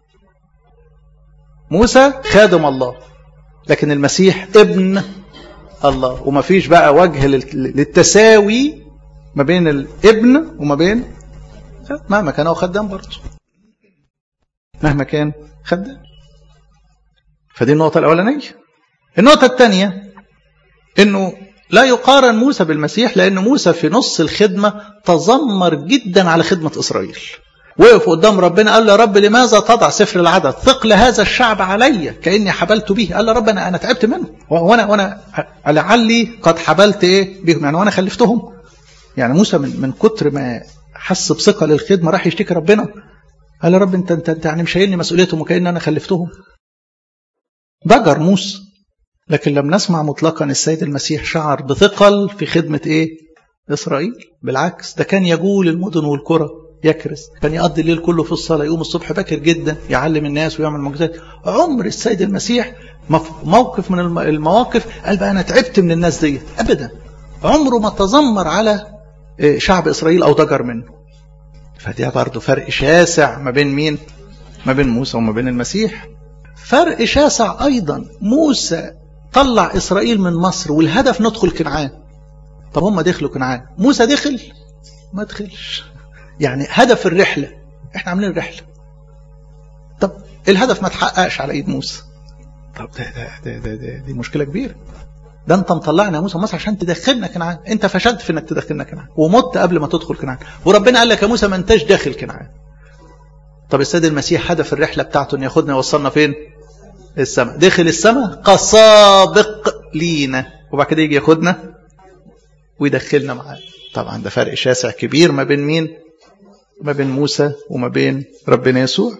موسى خادم الله لكن المسيح ابن الله وما فيش بقى وجه للتساوي ما بين الابن وما بين مهما كان هو خدام برضه مهما كان خدام فدي النقطة الأولانية النقطة الثانية انه لا يقارن موسى بالمسيح لأن موسى في نص الخدمة تذمر جدا على خدمة إسرائيل وقف قدام ربنا قال له يا رب لماذا تضع سفر العدد ثقل هذا الشعب علي كاني حبلت به قال له رب انا انا تعبت منه وانا وانا لعلي قد حبلت ايه بهم يعني وانا خلفتهم يعني موسى من من كتر ما حس بثقه للخدمه راح يشتكي ربنا قال يا رب انت انت, انت يعني مشايلني مسؤوليتهم وكأن انا خلفتهم ضجر موسى لكن لم نسمع مطلقا السيد المسيح شعر بثقل في خدمه ايه اسرائيل بالعكس ده كان يجول المدن والقرى يكرس كان يقضي الليل كله في الصلاة يقوم الصبح باكر جدا يعلم الناس ويعمل معجزات عمر السيد المسيح موقف من المواقف قال بقى أنا تعبت من الناس دي أبدا عمره ما تذمر على شعب إسرائيل أو ضجر منه فدي برضه فرق شاسع ما بين مين ما بين موسى وما بين المسيح فرق شاسع أيضا موسى طلع إسرائيل من مصر والهدف ندخل كنعان طب هم دخلوا كنعان موسى دخل ما دخلش يعني هدف الرحلة احنا عاملين الرحلة طب الهدف ما تحققش على ايد موسى طب ده ده ده ده دي مشكلة كبيرة ده انت مطلعنا يا موسى مصر عشان تدخلنا كنعان انت فشلت في انك تدخلنا كنعان ومت قبل ما تدخل كنعان وربنا قال لك يا موسى ما انتش داخل كنعان طب السيد المسيح هدف الرحلة بتاعته ان ياخدنا يوصلنا فين السماء دخل السماء كسابق لينا وبعد كده يجي ياخدنا ويدخلنا معاه طبعا ده فرق شاسع كبير ما بين مين ما بين موسى وما بين ربنا يسوع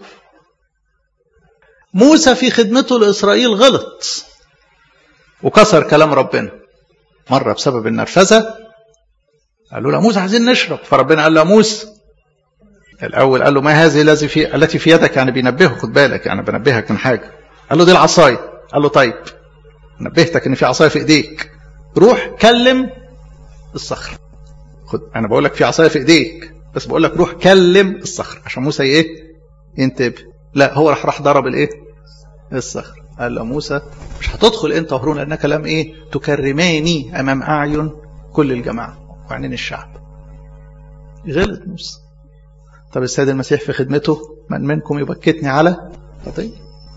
موسى في خدمته لإسرائيل غلط وكسر كلام ربنا مرة بسبب النرفزة قالوا له موسى عايزين نشرب فربنا قال له موسى الأول قال له ما هذه التي في التي في يدك يعني بينبهه خد بالك يعني بنبهك من حاجة قال له دي العصاية قال له طيب نبهتك ان في عصاية في ايديك روح كلم الصخر خد انا بقول لك في عصاية في ايديك بس بقول لك روح كلم الصخر عشان موسى ايه ينتبه لا هو راح راح ضرب الايه الصخر قال له موسى مش هتدخل انت وهارون لان كلام ايه تكرماني امام اعين كل الجماعه وعينين الشعب غلط موسى طب السيد المسيح في خدمته من منكم يبكتني على خطيه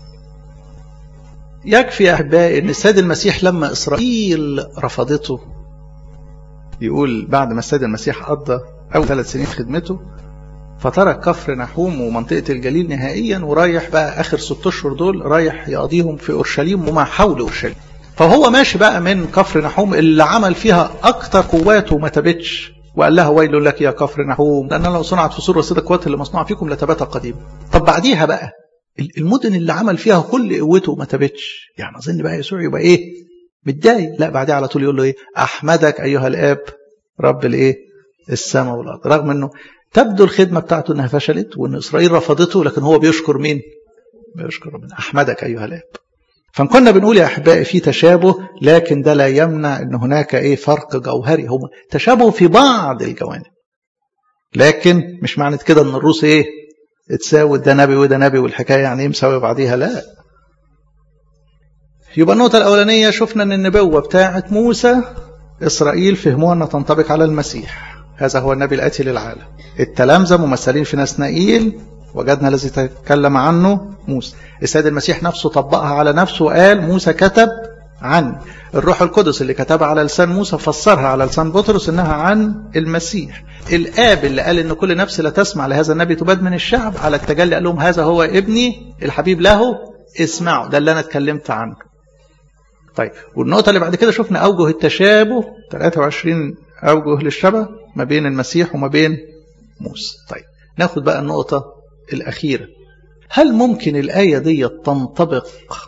يكفي يا احبائي ان السيد المسيح لما اسرائيل رفضته يقول بعد ما السيد المسيح قضى أول ثلاث سنين في خدمته فترك كفر نحوم ومنطقة الجليل نهائيا ورايح بقى آخر ست أشهر دول رايح يقضيهم في أورشليم وما حول أورشليم فهو ماشي بقى من كفر نحوم اللي عمل فيها اكتر قواته وما تبتش وقال لها ويل لك يا كفر نحوم لان لو صنعت في صور وسيد القوات اللي مصنوعه فيكم لتبات قديم طب بعديها بقى المدن اللي عمل فيها كل قوته وما تبتش يعني اظن بقى يسوع يبقى ايه متضايق لا بعديها على طول يقول له ايه احمدك ايها الاب رب الايه السماء والارض رغم انه تبدو الخدمه بتاعته انها فشلت وان اسرائيل رفضته لكن هو بيشكر مين بيشكر ربنا احمدك ايها الاب فان كنا بنقول يا احبائي في تشابه لكن ده لا يمنع ان هناك ايه فرق جوهري هم تشابه في بعض الجوانب لكن مش معنى كده ان الروس ايه اتساوي ده نبي وده نبي والحكايه يعني ايه مساوي بعضيها لا يبقى النقطه الاولانيه شفنا ان النبوه بتاعه موسى اسرائيل فهموها انها تنطبق على المسيح هذا هو النبي الاتي للعالم التلامذه ممثلين في نسنائيل وجدنا الذي تكلم عنه موسى السيد المسيح نفسه طبقها على نفسه وقال موسى كتب عن الروح القدس اللي كتبها على لسان موسى فسرها على لسان بطرس انها عن المسيح الاب اللي قال ان كل نفس لا تسمع لهذا النبي تباد من الشعب على التجلي قال لهم هذا هو ابني الحبيب له اسمعوا ده اللي انا اتكلمت عنه طيب والنقطة اللي بعد كده شفنا أوجه التشابه 23 أوجه للشبه ما بين المسيح وما بين موسى طيب ناخد بقى النقطة الأخيرة هل ممكن الآية دي تنطبق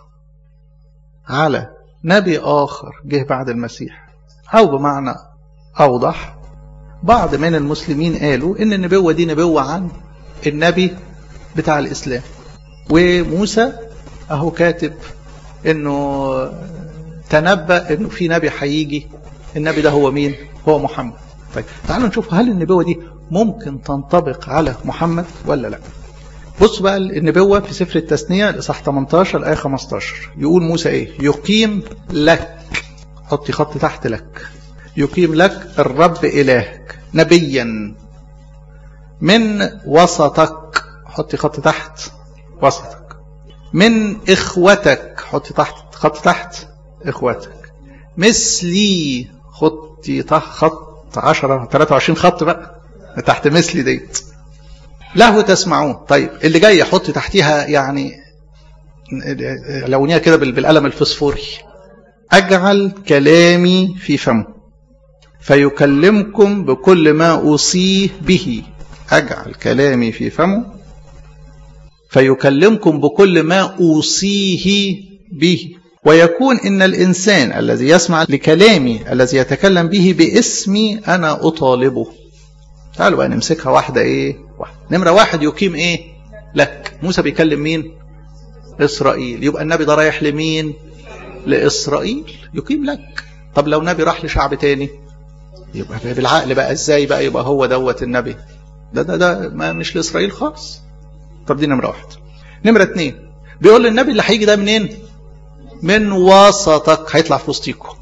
على نبي آخر جه بعد المسيح أو بمعنى أوضح بعض من المسلمين قالوا إن النبوة دي نبوة عن النبي بتاع الإسلام وموسى أهو كاتب إنه تنبأ إنه في نبي هيجي النبي ده هو مين؟ هو محمد طيب تعالوا نشوف هل النبوة دي ممكن تنطبق على محمد ولا لا بص بقى النبوة في سفر التثنية الإصحاح 18 الآية 15 يقول موسى إيه يقيم لك حطي خط تحت لك يقيم لك الرب إلهك نبيا من وسطك حطي خط تحت وسطك من إخوتك حطي تحت خط تحت إخوتك مثلي خطي تحت خط 10 23 خط بقى تحت مثلي ديت له تسمعون طيب اللي جاي حط تحتيها يعني لونيها كده بالقلم الفسفوري أجعل كلامي في فمه فيكلمكم بكل ما أوصيه به أجعل كلامي في فمه فيكلمكم بكل ما أوصيه به ويكون إن الإنسان الذي يسمع لكلامي الذي يتكلم به باسمي أنا أطالبه تعالوا بقى نمسكها واحدة إيه واحدة نمرة واحد يقيم إيه لك موسى بيكلم مين إسرائيل يبقى النبي ده رايح لمين لإسرائيل يقيم لك طب لو نبي راح لشعب تاني يبقى بالعقل بقى ازاي بقى يبقى هو دوت النبي ده ده ده ما مش لإسرائيل خالص طب دي نمرة واحد نمرة اتنين بيقول للنبي اللي هيجي ده منين من وسطك هيطلع في وسطيكم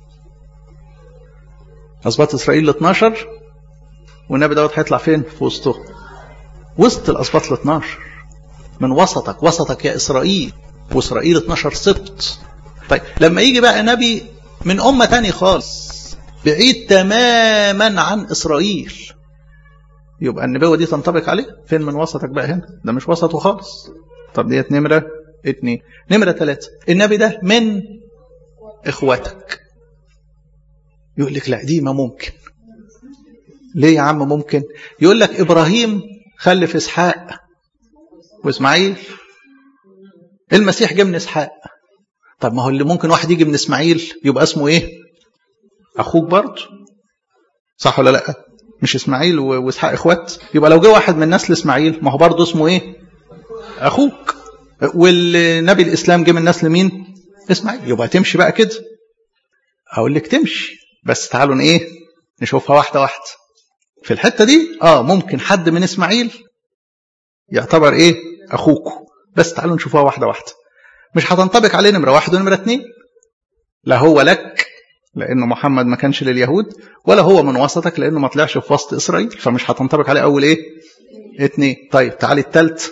أسباط إسرائيل 12 والنبي دوت هيطلع فين في وسطه وسط الأسباط ال 12 من وسطك وسطك يا إسرائيل وإسرائيل 12 سبط طيب لما يجي بقى نبي من أمة تاني خالص بعيد تماما عن إسرائيل يبقى النبوة دي تنطبق عليه فين من وسطك بقى هنا ده مش وسطه خالص طب ديت نمرة اتنين نمرة ثلاثة النبي ده من إخواتك يقول لك لا دي ما ممكن ليه يا عم ممكن يقول لك إبراهيم خلف إسحاق وإسماعيل المسيح جه من إسحاق طب ما هو اللي ممكن واحد يجي من إسماعيل يبقى اسمه إيه أخوك برضه صح ولا لأ مش إسماعيل وإسحاق إخوات يبقى لو جه واحد من نسل إسماعيل ما هو برضه اسمه إيه أخوك والنبي الإسلام جه من نسل مين إسماعيل يبقى تمشي بقى كده أقول لك تمشي بس تعالوا إيه نشوفها واحدة واحدة في الحتة دي آه ممكن حد من إسماعيل يعتبر إيه أخوك بس تعالوا نشوفها واحدة واحدة مش هتنطبق عليه نمرة واحد ونمرة اتنين لا هو لك لأنه محمد ما كانش لليهود ولا هو من وسطك لأنه ما طلعش في وسط إسرائيل فمش هتنطبق عليه أول إيه اتنين طيب تعالي التالت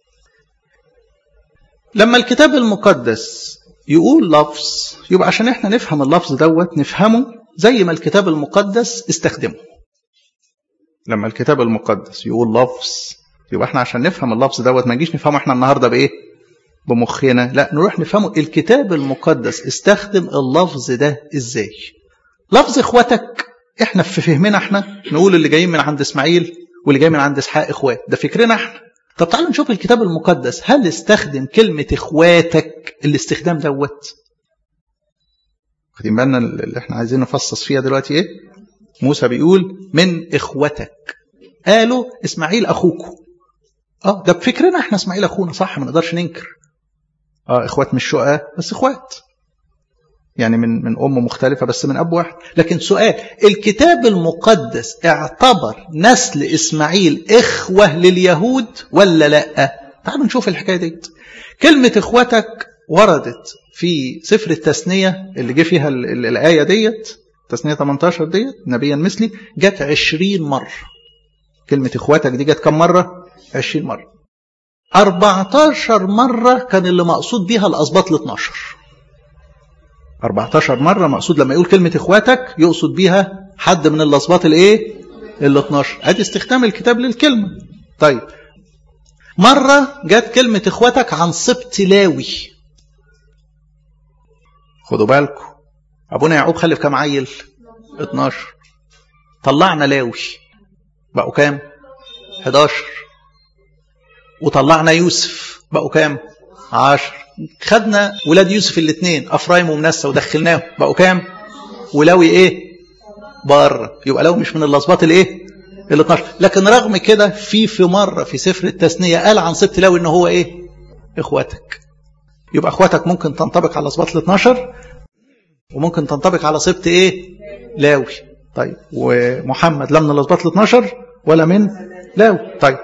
لما الكتاب المقدس يقول لفظ يبقى عشان احنا نفهم اللفظ دوت نفهمه زي ما الكتاب المقدس استخدمه لما الكتاب المقدس يقول لفظ يبقى احنا عشان نفهم اللفظ دوت ما نجيش نفهمه احنا النهارده بايه بمخنا لا نروح نفهمه الكتاب المقدس استخدم اللفظ ده ازاي لفظ اخواتك احنا في فهمنا احنا نقول اللي جايين من عند اسماعيل واللي جاي من عند اسحاق اخوات ده فكرنا احنا طب تعالوا نشوف الكتاب المقدس هل استخدم كلمة اخواتك الاستخدام دوت واخدين بالنا اللي احنا عايزين نفصص فيها دلوقتي ايه موسى بيقول من اخوتك قالوا اسماعيل اخوكم اه ده بفكرنا احنا اسماعيل اخونا صح ما نقدرش ننكر اه اخوات مش شقاء بس اخوات يعني من من ام مختلفه بس من اب واحد لكن سؤال الكتاب المقدس اعتبر نسل اسماعيل اخوه لليهود ولا لا تعالوا نشوف الحكايه ديت كلمه اخوتك وردت في سفر التثنيه اللي جه فيها الايه ديت تثنيه 18 ديت نبيا مثلي جت 20 مره كلمه اخواتك دي جت كم مره 20 مره 14 مرة كان اللي مقصود بيها الأسباط ال 12 14 مرة مقصود لما يقول كلمة إخواتك يقصد بيها حد من الأسباط الإيه؟ ال 12 أدي استخدام الكتاب للكلمة طيب مرة جت كلمة إخواتك عن سبط لاوي خدوا بالكم أبونا يعقوب خلف كام عيل؟ 12 طلعنا لاوي بقوا كام؟ 11 وطلعنا يوسف بقوا كام عشر خدنا ولاد يوسف الاثنين افرايم ومنسى ودخلناهم بقوا كام ولوي ايه بره يبقى لو مش من الاسباط الايه ال 12 لكن رغم كده في في مره في سفر التثنيه قال عن سبت لاوي ان هو ايه اخواتك يبقى اخواتك ممكن تنطبق على اسباط ال 12 وممكن تنطبق على سبت ايه لاوي طيب ومحمد لا من الاسباط ال 12 ولا من لاوي طيب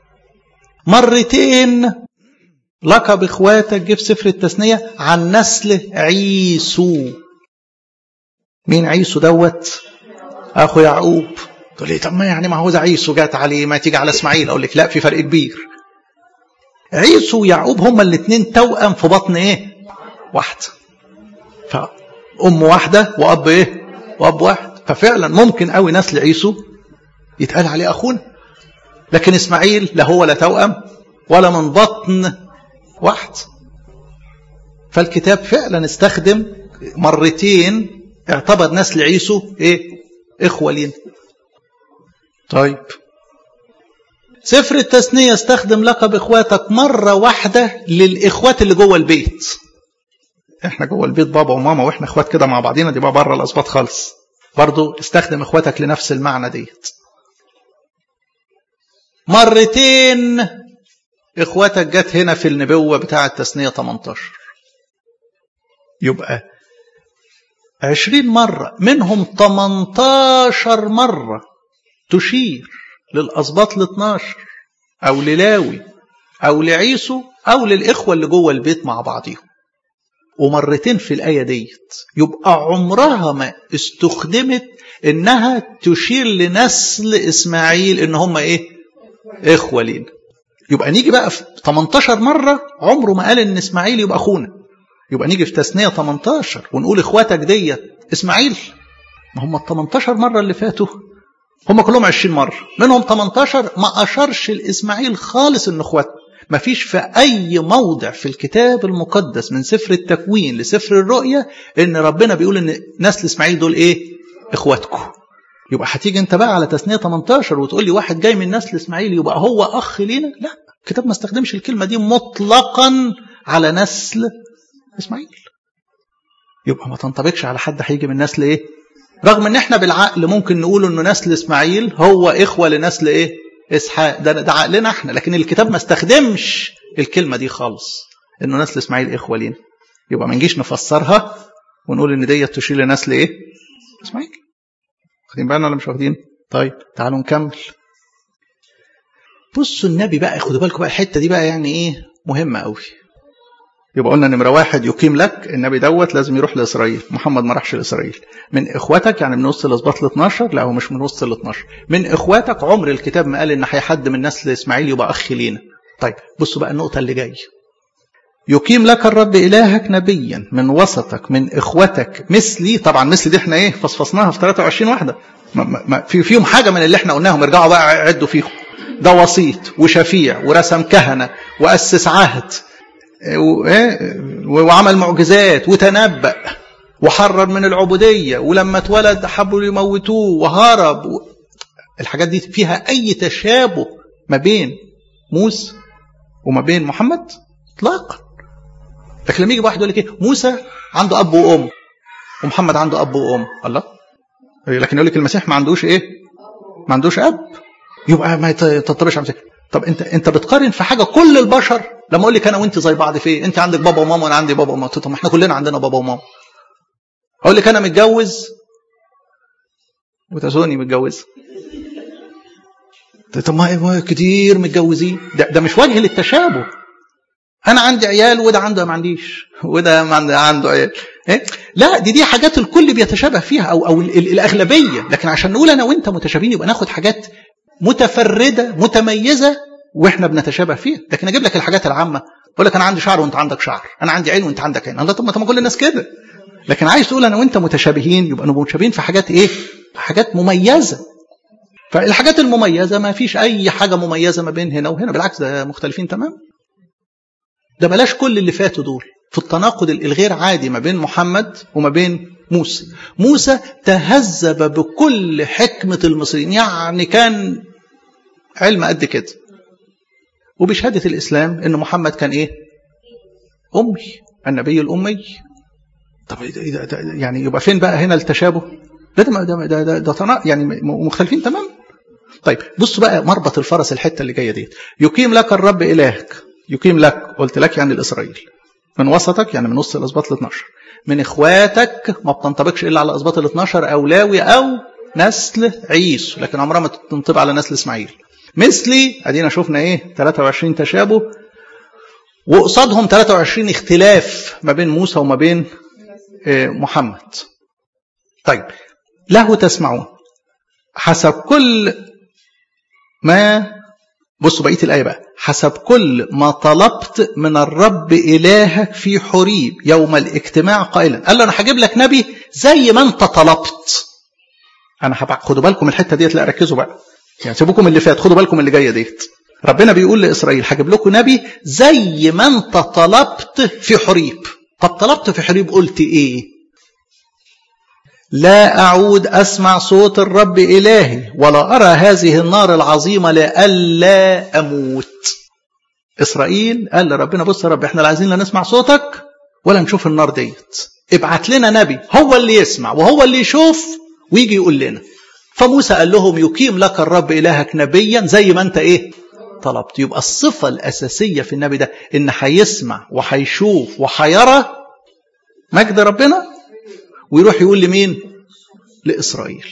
مرتين لقب اخواتك جه في سفر التثنيه عن نسل عيسو مين عيسو دوت اخو يعقوب تقول لي طب ما يعني ما هو ده عيسو جات عليه ما تيجي على اسماعيل اقول لك لا في فرق كبير عيسو ويعقوب هما الاثنين توأم في بطن ايه واحده فام واحده واب ايه واب واحد ففعلا ممكن قوي نسل عيسو يتقال عليه اخونا لكن اسماعيل لا هو لا توأم ولا من بطن واحد فالكتاب فعلا استخدم مرتين اعتبر نسل عيسو ايه اخوه لينا طيب سفر التثنية استخدم لقب اخواتك مرة واحدة للاخوات اللي جوه البيت احنا جوه البيت بابا وماما واحنا اخوات كده مع بعضينا دي بقى بره الاسباط خالص برضو استخدم اخواتك لنفس المعنى ديت مرتين اخواتك جت هنا في النبوة بتاعة التثنية 18 يبقى 20 مرة منهم 18 مرة تشير للأسباط ال 12 أو للاوي أو لعيسو أو للإخوة اللي جوه البيت مع بعضهم ومرتين في الآية ديت يبقى عمرها ما استخدمت إنها تشير لنسل إسماعيل إن هم إيه إخوة لينا يبقى نيجي بقى في 18 مرة عمره ما قال إن إسماعيل يبقى أخونا يبقى نيجي في تثنية 18 ونقول إخواتك ديت إسماعيل ما هم ال 18 مرة اللي فاتوا هم كلهم 20 مرة منهم 18 ما أشرش لإسماعيل خالص إن إخواته ما فيش في أي موضع في الكتاب المقدس من سفر التكوين لسفر الرؤية إن ربنا بيقول إن نسل إسماعيل دول إيه؟ إخواتكم يبقى هتيجي انت بقى على تثنيه 18 وتقول لي واحد جاي من نسل اسماعيل يبقى هو اخ لينا لا الكتاب ما استخدمش الكلمه دي مطلقا على نسل اسماعيل يبقى ما تنطبقش على حد هيجي من نسل ايه رغم ان احنا بالعقل ممكن نقول انه نسل اسماعيل هو اخوه لنسل ايه اسحاق ده ده عقلنا احنا لكن الكتاب ما استخدمش الكلمه دي خالص انه نسل اسماعيل اخوه لينا يبقى ما نجيش نفسرها ونقول ان ديت تشير لنسل ايه اسماعيل واخدين بالنا ولا مش واخدين طيب تعالوا نكمل بصوا النبي بقى خدوا بالكم بقى الحته دي بقى يعني ايه مهمه قوي يبقى قلنا نمره واحد يقيم لك النبي دوت لازم يروح لاسرائيل محمد ما راحش لاسرائيل من اخواتك يعني من وسط الاسباط ال 12 لا هو مش من وسط ال 12 من اخواتك عمر الكتاب ما قال ان حد من نسل اسماعيل يبقى اخ لينا طيب بصوا بقى النقطه اللي جايه يقيم لك الرب إلهك نبيا من وسطك من إخوتك مثلي طبعا مثل دي احنا ايه فصفصناها في 23 واحدة ما ما في فيهم حاجة من اللي احنا قلناهم ارجعوا بقى عدوا فيهم ده وسيط وشفيع ورسم كهنة وأسس عهد وعمل معجزات وتنبأ وحرر من العبودية ولما اتولد حبوا يموتوه وهرب الحاجات دي فيها أي تشابه ما بين موسى وما بين محمد اطلاقا لكن لما يجي واحد يقول لك ايه موسى عنده اب وام ومحمد عنده اب وام الله لكن يقول لك المسيح ما عندوش ايه ما عندوش اب يبقى ما تطبقش على طب انت انت بتقارن في حاجه كل البشر لما اقول لك انا وانت زي بعض في ايه انت عندك بابا وماما وانا عندي بابا وماما طب ما احنا كلنا عندنا بابا وماما اقول لك انا متجوز وتزوني متجوز طب ما كتير متجوزين ده, ده مش وجه للتشابه انا عندي عيال وده عنده ما عنديش وده ما عنده عيال إيه؟ لا دي دي حاجات الكل بيتشابه فيها او او الاغلبيه لكن عشان نقول انا وانت متشابهين يبقى ناخد حاجات متفرده متميزه واحنا بنتشابه فيها لكن اجيب لك الحاجات العامه اقول لك انا عندي شعر وانت عندك شعر انا عندي عين وانت عندك عين الله طب ما كل الناس كده لكن عايز تقول انا وانت متشابهين يبقى نبقى متشابهين في حاجات ايه حاجات مميزه فالحاجات المميزه ما فيش اي حاجه مميزه ما بين هنا وهنا بالعكس ده مختلفين تمام ده بلاش كل اللي فاتوا دول في التناقض الغير عادي ما بين محمد وما بين موسى موسى تهذب بكل حكمة المصريين يعني كان علم قد كده وبشهادة الإسلام إن محمد كان إيه أمي النبي الأمي طب ده ده يعني يبقى فين بقى هنا التشابه ده ده ده ده, ده, ده تنا يعني مختلفين تمام طيب بصوا بقى مربط الفرس الحته اللي جايه دي يقيم لك الرب الهك يقيم لك قلت لك يعني الاسرائيل من وسطك يعني من نص الاسباط ال 12 من اخواتك ما بتنطبقش الا على اسباط ال 12 او لاوي او نسل عيسو لكن عمرها ما تنطبق على نسل اسماعيل مثلي ادينا شفنا ايه 23 تشابه وقصادهم 23 اختلاف ما بين موسى وما بين محمد طيب له تسمعون حسب كل ما بصوا بقيه الايه بقى حسب كل ما طلبت من الرب الهك في حريب يوم الاجتماع قائلا قال له انا هجيب لك نبي زي ما انت طلبت انا هبقى خدوا بالكم الحته ديت لا ركزوا بقى يعني سيبوكم اللي فات خدوا بالكم اللي جايه ديت ربنا بيقول لاسرائيل هجيب لكم نبي زي ما انت طلبت في حريب طب طلبت في حريب قلت ايه لا أعود أسمع صوت الرب إلهي ولا أرى هذه النار العظيمة لألا أموت إسرائيل قال لربنا بص يا رب إحنا لا عايزين لا نسمع صوتك ولا نشوف النار ديت ابعت لنا نبي هو اللي يسمع وهو اللي يشوف ويجي يقول لنا فموسى قال لهم يقيم لك الرب إلهك نبيا زي ما أنت إيه طلبت يبقى الصفة الأساسية في النبي ده إن هيسمع وهيشوف وهيرى مجد ربنا ويروح يقول لمين لإسرائيل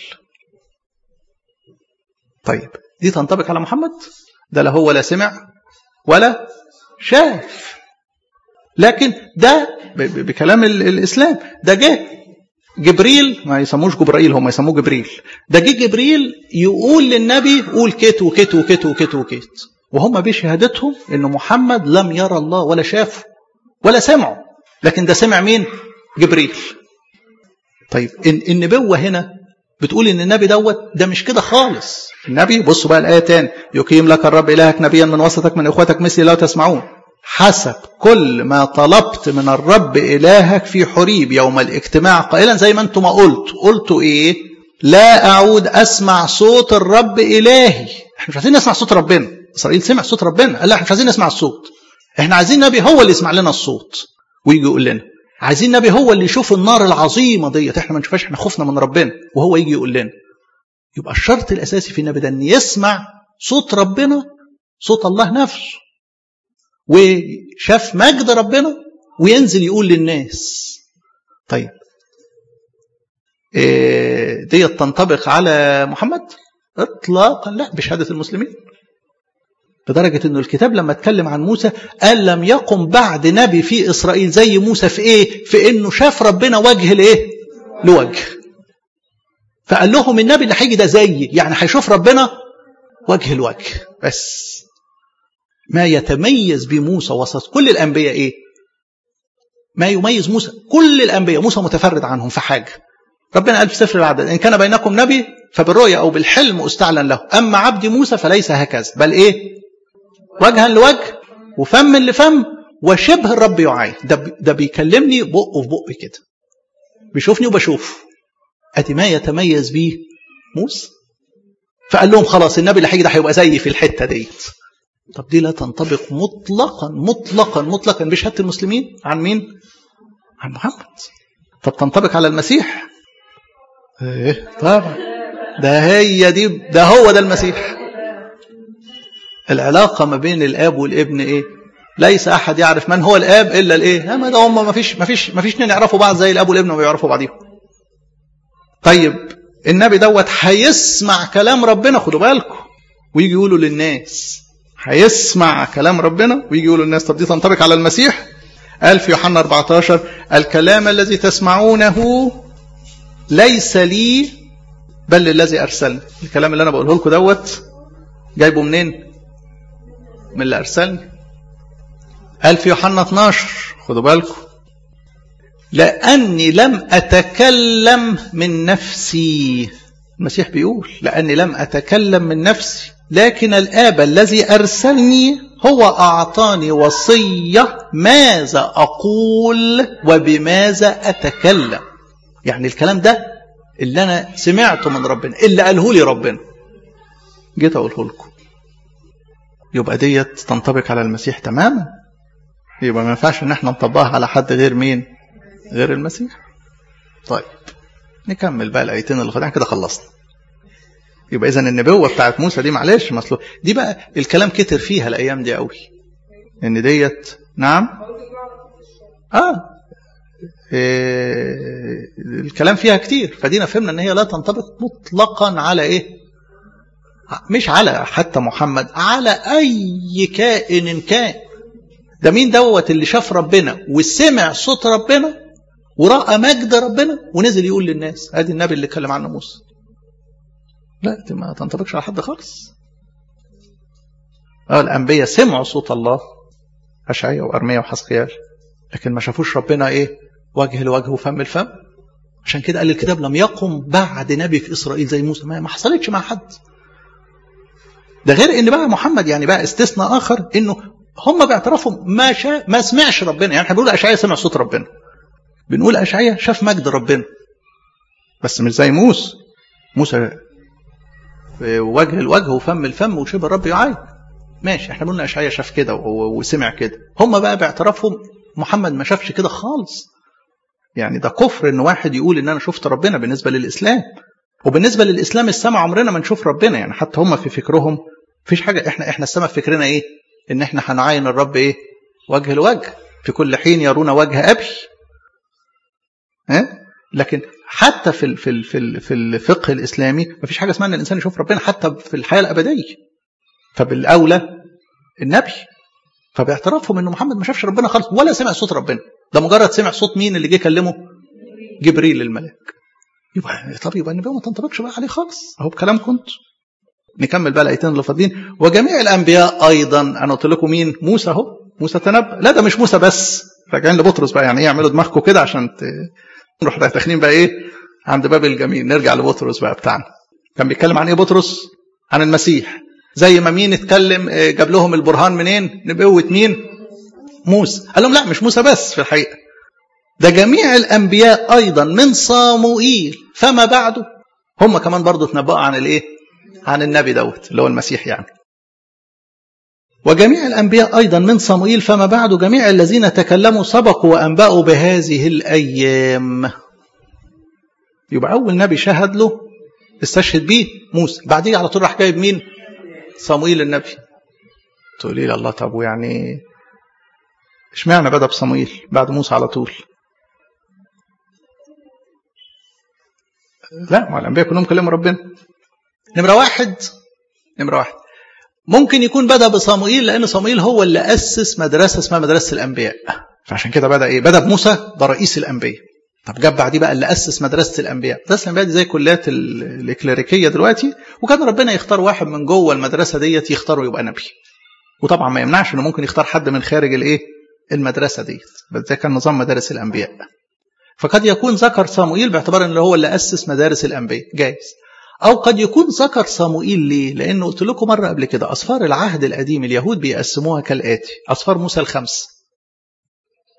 طيب دي تنطبق على محمد ده لا هو لا سمع ولا شاف لكن ده بكلام الإسلام ده جه جبريل ما يسموش جبرائيل هم يسموه جبريل ده جه جبريل يقول للنبي قول كت وكت وكت وكت وكت وهم بشهادتهم ان محمد لم يرى الله ولا شافه ولا سمعه لكن ده سمع مين جبريل طيب إن النبوة هنا بتقول ان النبي دوت ده مش كده خالص النبي بصوا بقى الايه تاني يقيم لك الرب الهك نبيا من وسطك من اخوتك مثلي لا تسمعون حسب كل ما طلبت من الرب الهك في حريب يوم الاجتماع قائلا زي ما انتم ما قلت قلتوا ايه لا اعود اسمع صوت الرب الهي احنا مش عايزين نسمع صوت ربنا اسرائيل سمع صوت ربنا قال لا احنا مش عايزين نسمع الصوت احنا عايزين نبي هو اللي يسمع لنا الصوت ويجي يقول لنا عايزين نبي هو اللي يشوف النار العظيمه ديت احنا ما نشوفهاش احنا خفنا من ربنا وهو يجي يقول لنا يبقى الشرط الاساسي في النبي ده ان يسمع صوت ربنا صوت الله نفسه وشاف مجد ربنا وينزل يقول للناس طيب إيه ديت تنطبق على محمد اطلاقا لا بشهاده المسلمين لدرجة أنه الكتاب لما اتكلم عن موسى قال لم يقم بعد نبي في إسرائيل زي موسى في إيه؟ في أنه شاف ربنا وجه لإيه؟ لوجه. فقال لهم النبي اللي هيجي ده زيي يعني هيشوف ربنا وجه لوجه بس. ما يتميز بموسى وسط كل الأنبياء إيه؟ ما يميز موسى كل الأنبياء موسى متفرد عنهم في حاجة. ربنا قال في سفر العدد إن كان بينكم نبي فبالرؤيا أو بالحلم أستعلن له أما عبد موسى فليس هكذا بل إيه؟ وجها لوجه وفم لفم وشبه الرب يعاين ده ده بيكلمني بقه في بقي كده بيشوفني وبشوف ادي ما يتميز بيه موسى فقال لهم خلاص النبي اللي هيجي ده هيبقى زيي في الحته ديت طب دي لا تنطبق مطلقا مطلقا مطلقا بشهاده المسلمين عن مين؟ عن محمد طب تنطبق على المسيح؟ ايه طبعا ده هي دي ده هو ده المسيح العلاقة ما بين الآب والابن إيه؟ ليس أحد يعرف من هو الآب إلا الإيه؟ ما ده هم ما فيش ما فيش ما فيش اثنين يعرفوا بعض زي الآب والابن ما يعرفوا بعضيهم. طيب النبي دوت هيسمع كلام ربنا خدوا بالكم ويجي يقولوا للناس هيسمع كلام ربنا ويجي يقولوا للناس طب دي تنطبق على المسيح؟ قال في يوحنا 14 الكلام الذي تسمعونه ليس لي بل للذي ارسلني الكلام اللي انا بقوله لكم دوت جايبه منين من اللي ارسلني قال في يوحنا 12 خدوا بالكم لاني لم اتكلم من نفسي المسيح بيقول لاني لم اتكلم من نفسي لكن الاب الذي ارسلني هو اعطاني وصيه ماذا اقول وبماذا اتكلم يعني الكلام ده اللي انا سمعته من ربنا اللي قاله لي ربنا جيت اقوله لكم يبقى ديت تنطبق على المسيح تماما يبقى ما ينفعش ان احنا نطبقها على حد غير مين غير المسيح طيب نكمل بقى الايتين اللي فاتحين كده خلصنا يبقى اذا النبوه بتاعت موسى دي معلش مصلو دي بقى الكلام كتر فيها الايام دي قوي ان ديت نعم اه إيه الكلام فيها كتير فدينا فهمنا ان هي لا تنطبق مطلقا على ايه مش على حتى محمد على اي كائن كان ده مين دوت اللي شاف ربنا وسمع صوت ربنا وراى مجد ربنا ونزل يقول للناس ادي النبي اللي اتكلم عنه موسى لا دي ما تنطبقش على حد خالص اه الانبياء سمعوا صوت الله اشعياء وارميا وحسقيال لكن ما شافوش ربنا ايه وجه لوجه وفم الفم عشان كده قال الكتاب لم يقم بعد نبي في اسرائيل زي موسى ما حصلتش مع حد ده غير ان بقى محمد يعني بقى استثناء اخر انه هم باعترافهم ما شا ما سمعش ربنا يعني احنا بنقول اشعياء سمع صوت ربنا بنقول اشعياء شاف مجد ربنا بس مش زي موسى موسى وجه الوجه وفم الفم وشبه الرب يعاين ماشي احنا قلنا اشعياء شاف كده وسمع كده هم بقى باعترافهم محمد ما شافش كده خالص يعني ده كفر ان واحد يقول ان انا شفت ربنا بالنسبه للاسلام وبالنسبه للاسلام السماء عمرنا ما نشوف ربنا يعني حتى هم في فكرهم مفيش حاجه احنا احنا السماء في فكرنا ايه ان احنا هنعاين الرب ايه وجه لوجه في كل حين يرون وجه ابي ها لكن حتى في في في في الفقه الاسلامي مفيش حاجه اسمها ان الانسان يشوف ربنا حتى في الحياه الابديه فبالاولى النبي فباعترافهم ان محمد ما شافش ربنا خالص ولا سمع صوت ربنا ده مجرد سمع صوت مين اللي جه يكلمه جبريل الملاك يبقى طب يبقى النبي ما تنطبقش بقى عليه خالص اهو بكلام كنت نكمل بقى الايتين اللي فاضلين وجميع الانبياء ايضا انا قلت لكم مين موسى اهو موسى تنبأ لا ده مش موسى بس راجعين لبطرس بقى يعني ايه اعملوا دماغكم كده عشان ت... نروح داخلين بقى ايه عند باب الجميل نرجع لبطرس بقى بتاعنا كان بيتكلم عن ايه بطرس عن المسيح زي ما مين اتكلم جاب لهم البرهان منين نبوة مين موسى قال لهم لا مش موسى بس في الحقيقة ده جميع الأنبياء أيضا من صاموئيل فما بعده هم كمان برضو تنبأوا عن الايه عن النبي دوت اللي هو المسيح يعني وجميع الأنبياء أيضا من صموئيل فما بعد جميع الذين تكلموا سبقوا وأنبأوا بهذه الأيام يبقى أول نبي شهد له استشهد بيه موسى بعديه على طول راح جايب مين صموئيل النبي تقولي لي الله طب ويعني اشمعنى بدأ بصموئيل بعد موسى على طول لا ما الأنبياء كلهم كلموا ربنا نمرة واحد نمرة واحد ممكن يكون بدأ بصموئيل لأن صموئيل هو اللي أسس مدرسة اسمها مدرسة الأنبياء فعشان كده بدأ إيه؟ بدأ بموسى ده رئيس الأنبياء طب جاب بعديه بقى اللي أسس مدرسة الأنبياء مدرسة الأنبياء دي زي كليات الإكليريكية دلوقتي وكان ربنا يختار واحد من جوه المدرسة ديت يختاره يبقى نبي وطبعا ما يمنعش إنه ممكن يختار حد من خارج الإيه المدرسة ديت بس ده كان نظام مدارس الأنبياء فقد يكون ذكر صموئيل باعتبار إن هو اللي أسس مدارس الأنبياء جايز أو قد يكون ذكر صموئيل ليه؟ لأنه قلت لكم مرة قبل كده أصفار العهد القديم اليهود بيقسموها كالآتي أصفار موسى الخمس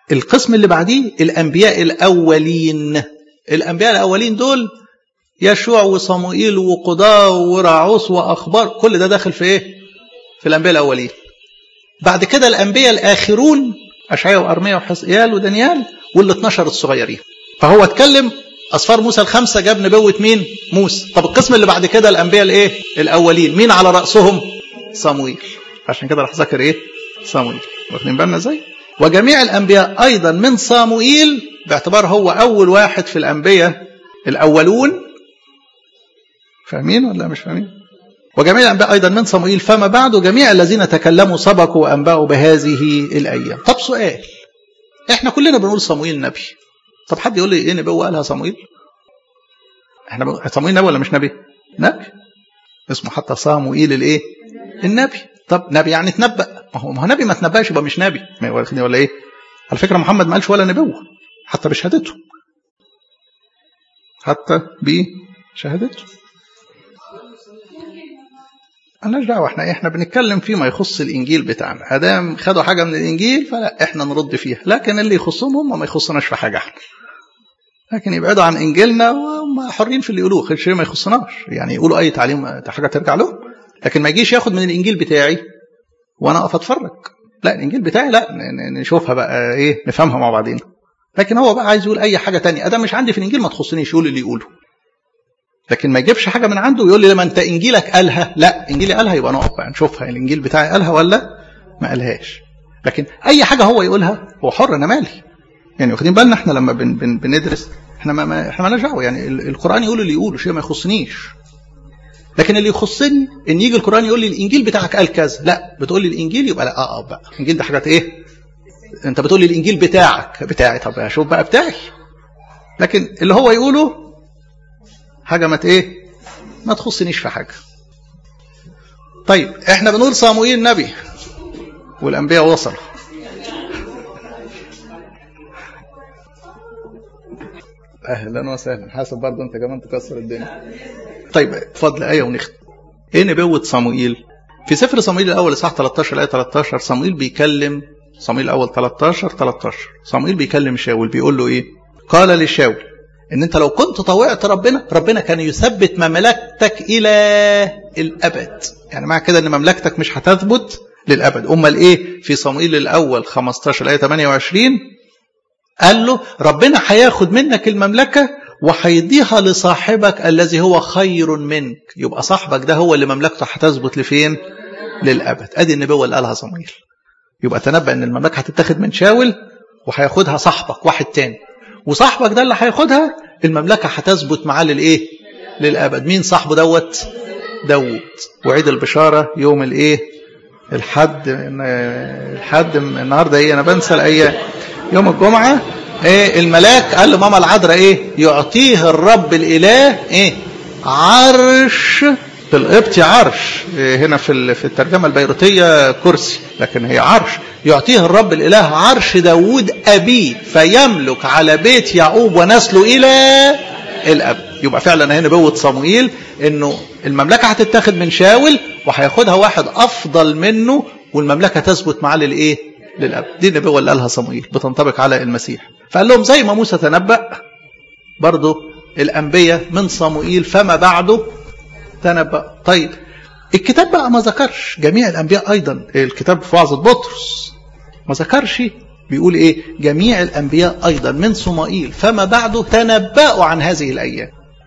القسم اللي بعديه الأنبياء الأولين الأنبياء الأولين دول يشوع وصموئيل وقضاء ورعوس وأخبار كل ده داخل في إيه؟ في الأنبياء الأولين بعد كده الأنبياء الآخرون أشعياء وأرميا وحزقيال ودانيال وال 12 الصغيرين فهو اتكلم أصفار موسى الخمسة جاب نبوة مين؟ موسى طب القسم اللي بعد كده الأنبياء الإيه؟ الأولين مين على رأسهم؟ صموئيل عشان كده راح ذكر إيه؟ صموئيل واخدين بالنا إزاي؟ وجميع الأنبياء أيضا من صاموئيل باعتبار هو أول واحد في الأنبياء الأولون فاهمين ولا مش فاهمين؟ وجميع الأنبياء أيضا من صموئيل فما بعد جميع الذين تكلموا سبقوا وأنبأوا بهذه الأيام طب سؤال احنا كلنا بنقول صموئيل نبي طب حد يقول لي ايه نبوة قالها صموئيل احنا صموئيل نبي ولا مش نبي نبي اسمه حتى صموئيل الايه النبي طب نبي يعني تنبأ ما هو ما هو نبي ما تنبأش يبقى مش نبي ولا ايه على فكرة محمد ما قالش ولا نبوة حتى بشهادته حتى بشهادته مالناش دعوه احنا احنا بنتكلم فيما يخص الانجيل بتاعنا ادام خدوا حاجه من الانجيل فلا احنا نرد فيها لكن اللي يخصهم هم ما يخصناش في حاجه احنا لكن يبعدوا عن انجيلنا وهم حرين في اللي يقولوه شيء ما يخصناش يعني يقولوا اي تعليم حاجه ترجع له لكن ما يجيش ياخد من الانجيل بتاعي وانا اقف اتفرج لا الانجيل بتاعي لا نشوفها بقى ايه نفهمها مع بعضينا لكن هو بقى عايز يقول اي حاجه تانية ادام مش عندي في الانجيل ما تخصنيش يقول اللي يقوله لكن ما يجيبش حاجه من عنده ويقول لي لما انت انجيلك قالها لا انجيلي قالها يبقى نقف بقى نشوفها الانجيل بتاعي قالها ولا ما قالهاش لكن اي حاجه هو يقولها هو حر انا مالي يعني واخدين بالنا احنا لما بن بن بندرس احنا ما, ما احنا مالناش دعوه يعني القران يقول اللي يقوله شيء ما يخصنيش لكن اللي يخصني ان يجي القران يقول لي الانجيل بتاعك قال كذا لا بتقول لي الانجيل يبقى لا اه بقى الانجيل ده حاجات ايه انت بتقول لي الانجيل بتاعك بتاعي طب اشوف بقى بتاعي لكن اللي هو يقوله حاجه ما ايه ما تخصنيش في حاجه طيب احنا بنقول صاموئيل نبي والانبياء وصلوا اهلا وسهلا حاسب برضه انت كمان تكسر الدنيا طيب فضل ايه ونختم ايه نبوه صموئيل في سفر صموئيل الاول اصحاح 13 ايه 13 صموئيل بيكلم صموئيل الاول 13 13 صموئيل بيكلم شاول بيقول له ايه قال لشاول ان انت لو كنت طوعت ربنا ربنا كان يثبت مملكتك الى الابد يعني معنى كده ان مملكتك مش هتثبت للابد امال ايه في صموئيل الاول 15 ايه 28 قال له ربنا هياخد منك المملكه وهيديها لصاحبك الذي هو خير منك يبقى صاحبك ده هو اللي مملكته هتثبت لفين للابد ادي النبوه اللي قالها صموئيل يبقى تنبأ ان المملكه هتتاخد من شاول وهياخدها صاحبك واحد تاني وصاحبك ده اللي هياخدها المملكه هتثبت معاه للايه للابد مين صاحبه دوت داوود وعيد البشاره يوم الايه الحد الحد النهارده ايه انا بنسى الايام يوم الجمعه ايه الملاك قال لماما العذراء ايه يعطيه الرب الاله ايه عرش في القبطي عرش إيه هنا في في الترجمه البيروتيه كرسي لكن هي عرش يعطيه الرب الاله عرش داوود ابيه فيملك على بيت يعقوب ونسله الى الابد يبقى فعلا هنا نبوه صموئيل انه المملكه هتتاخد من شاول وهياخدها واحد افضل منه والمملكه تثبت معاه للايه للابد دي النبوه اللي قالها صموئيل بتنطبق على المسيح فقال لهم زي ما موسى تنبأ برضه الانبياء من صموئيل فما بعده تنبأ طيب الكتاب بقى ما ذكرش جميع الانبياء ايضا الكتاب في وعظه بطرس ما ذكرش بيقول ايه جميع الانبياء ايضا من صمائيل فما بعده تنبأوا عن هذه الايام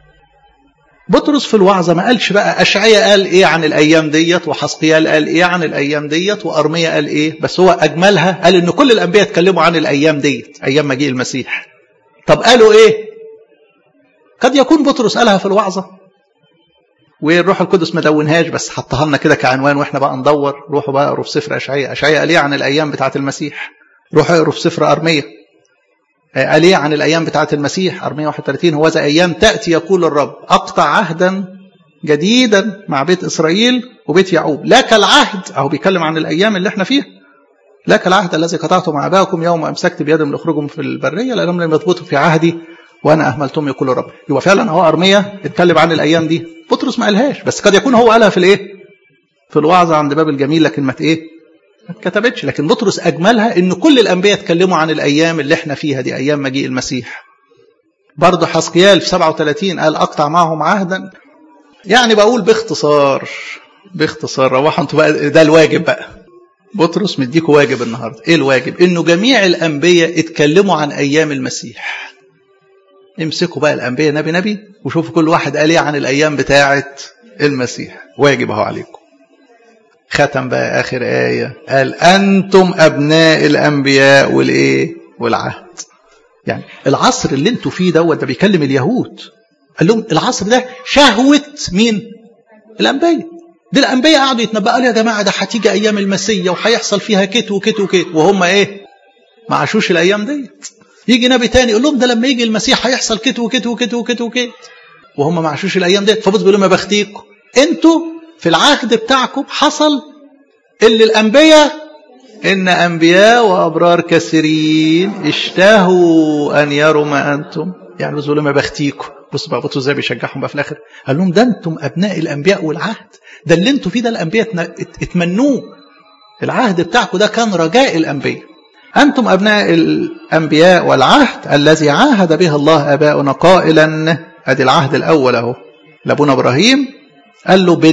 بطرس في الوعظه ما قالش بقى اشعياء قال ايه عن الايام ديت وحسقيال قال ايه عن الايام ديت وارميا قال ايه بس هو اجملها قال ان كل الانبياء اتكلموا عن الايام ديت ايام مجيء المسيح طب قالوا ايه قد يكون بطرس قالها في الوعظه والروح القدس ما دونهاش بس حطها لنا كده كعنوان واحنا بقى ندور روحوا بقى اقروا في سفر اشعياء اشعياء قال ايه عن الايام بتاعه المسيح روحوا اقروا في سفر ارميا قال ايه عن الايام بتاعه المسيح ارميا 31 هو ذا ايام تاتي يقول الرب اقطع عهدا جديدا مع بيت اسرائيل وبيت يعقوب لا كالعهد اهو بيتكلم عن الايام اللي احنا فيها لا كالعهد الذي قطعته مع ابائكم يوم امسكت بيدهم لاخرجهم في البريه لانهم لم يثبتوا في عهدي وانا اهملتهم يقول الرب يبقى فعلا هو ارميا اتكلم عن الايام دي بطرس ما قالهاش بس قد يكون هو قالها في الايه في الوعظه عند باب الجميل لكن ما ايه ما اتكتبتش لكن بطرس اجملها ان كل الانبياء اتكلموا عن الايام اللي احنا فيها دي ايام مجيء المسيح برضه حسقيال في 37 قال اقطع معهم عهدا يعني بقول باختصار باختصار روحوا انتوا بقى ده الواجب بقى بطرس مديكوا واجب النهارده ايه الواجب انه جميع الانبياء اتكلموا عن ايام المسيح امسكوا بقى الانبياء نبي نبي وشوفوا كل واحد قال ايه عن الايام بتاعه المسيح واجب اهو عليكم ختم بقى اخر ايه قال انتم ابناء الانبياء والايه والعهد يعني العصر اللي انتوا فيه دوت ده بيكلم اليهود قال لهم العصر ده شهوه مين الانبياء دي الانبياء قعدوا يتنبأوا قالوا يا جماعه ده هتيجي ايام المسيا وهيحصل فيها كت وكت وكت وهم ايه ما عاشوش الايام ديت يجي نبي تاني يقول لهم ده لما يجي المسيح هيحصل كت وكت وكت وكت وكت وهم ما عاشوش الايام ديت فبص بيقول لهم يا بختيكم انتوا في العهد بتاعكم حصل اللي الانبياء ان انبياء وابرار كثيرين اشتهوا ان يروا ما انتم يعني بص بيقول لهم يا بختيكم بص بقى بطرس ازاي بيشجعهم بقى في الاخر قال لهم ده انتم ابناء الانبياء والعهد ده اللي انتوا فيه ده الانبياء اتمنوه العهد بتاعكم ده كان رجاء الانبياء انتم ابناء الانبياء والعهد الذي عاهد به الله اباؤنا قائلا ادي العهد الاول اهو لابونا ابراهيم قال له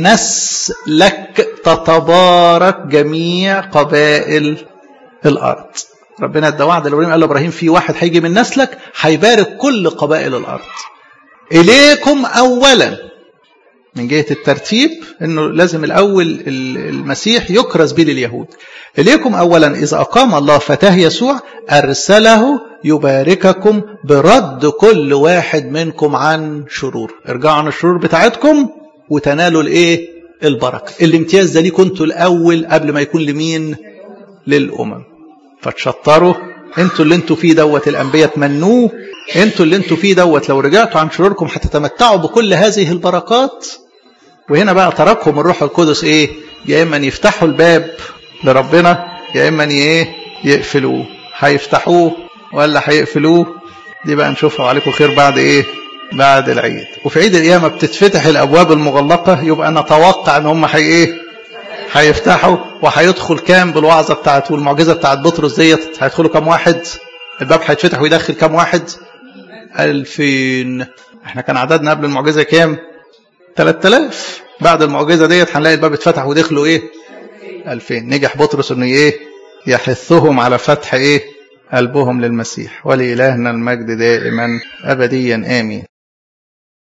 بنسلك تتبارك جميع قبائل الارض ربنا ادى وعد لابراهيم قال له ابراهيم في واحد هيجي من نسلك هيبارك كل قبائل الارض اليكم اولا من جهه الترتيب انه لازم الاول المسيح يكرز به لليهود اليكم اولا اذا اقام الله فتاه يسوع ارسله يبارككم برد كل واحد منكم عن شرور ارجعوا عن الشرور بتاعتكم وتنالوا الايه البركه الامتياز ده ليكم انتوا الاول قبل ما يكون لمين للامم فتشطروا انتوا اللي انتوا فيه دوت الانبياء تمنوه انتوا اللي انتوا فيه دوت لو رجعتوا عن شروركم هتتمتعوا بكل هذه البركات وهنا بقى تركهم الروح القدس ايه يا اما يفتحوا الباب لربنا يا اما ايه يقفلوه هيفتحوه ولا هيقفلوه دي بقى نشوفها عليكم خير بعد ايه بعد العيد وفي عيد القيامه بتتفتح الابواب المغلقه يبقى نتوقع ان هم حي ايه هيفتحوا وهيدخل كام بالوعظه بتاعته والمعجزه بتاعت بطرس ديت هيدخلوا كام واحد الباب هيتفتح ويدخل كام واحد ألفين احنا كان عددنا قبل المعجزة كام 3000 بعد المعجزة ديت هنلاقي الباب اتفتح ودخلوا ايه 2000 نجح بطرس انه ايه يحثهم على فتح ايه قلبهم للمسيح ولإلهنا المجد دائما أبديا آمين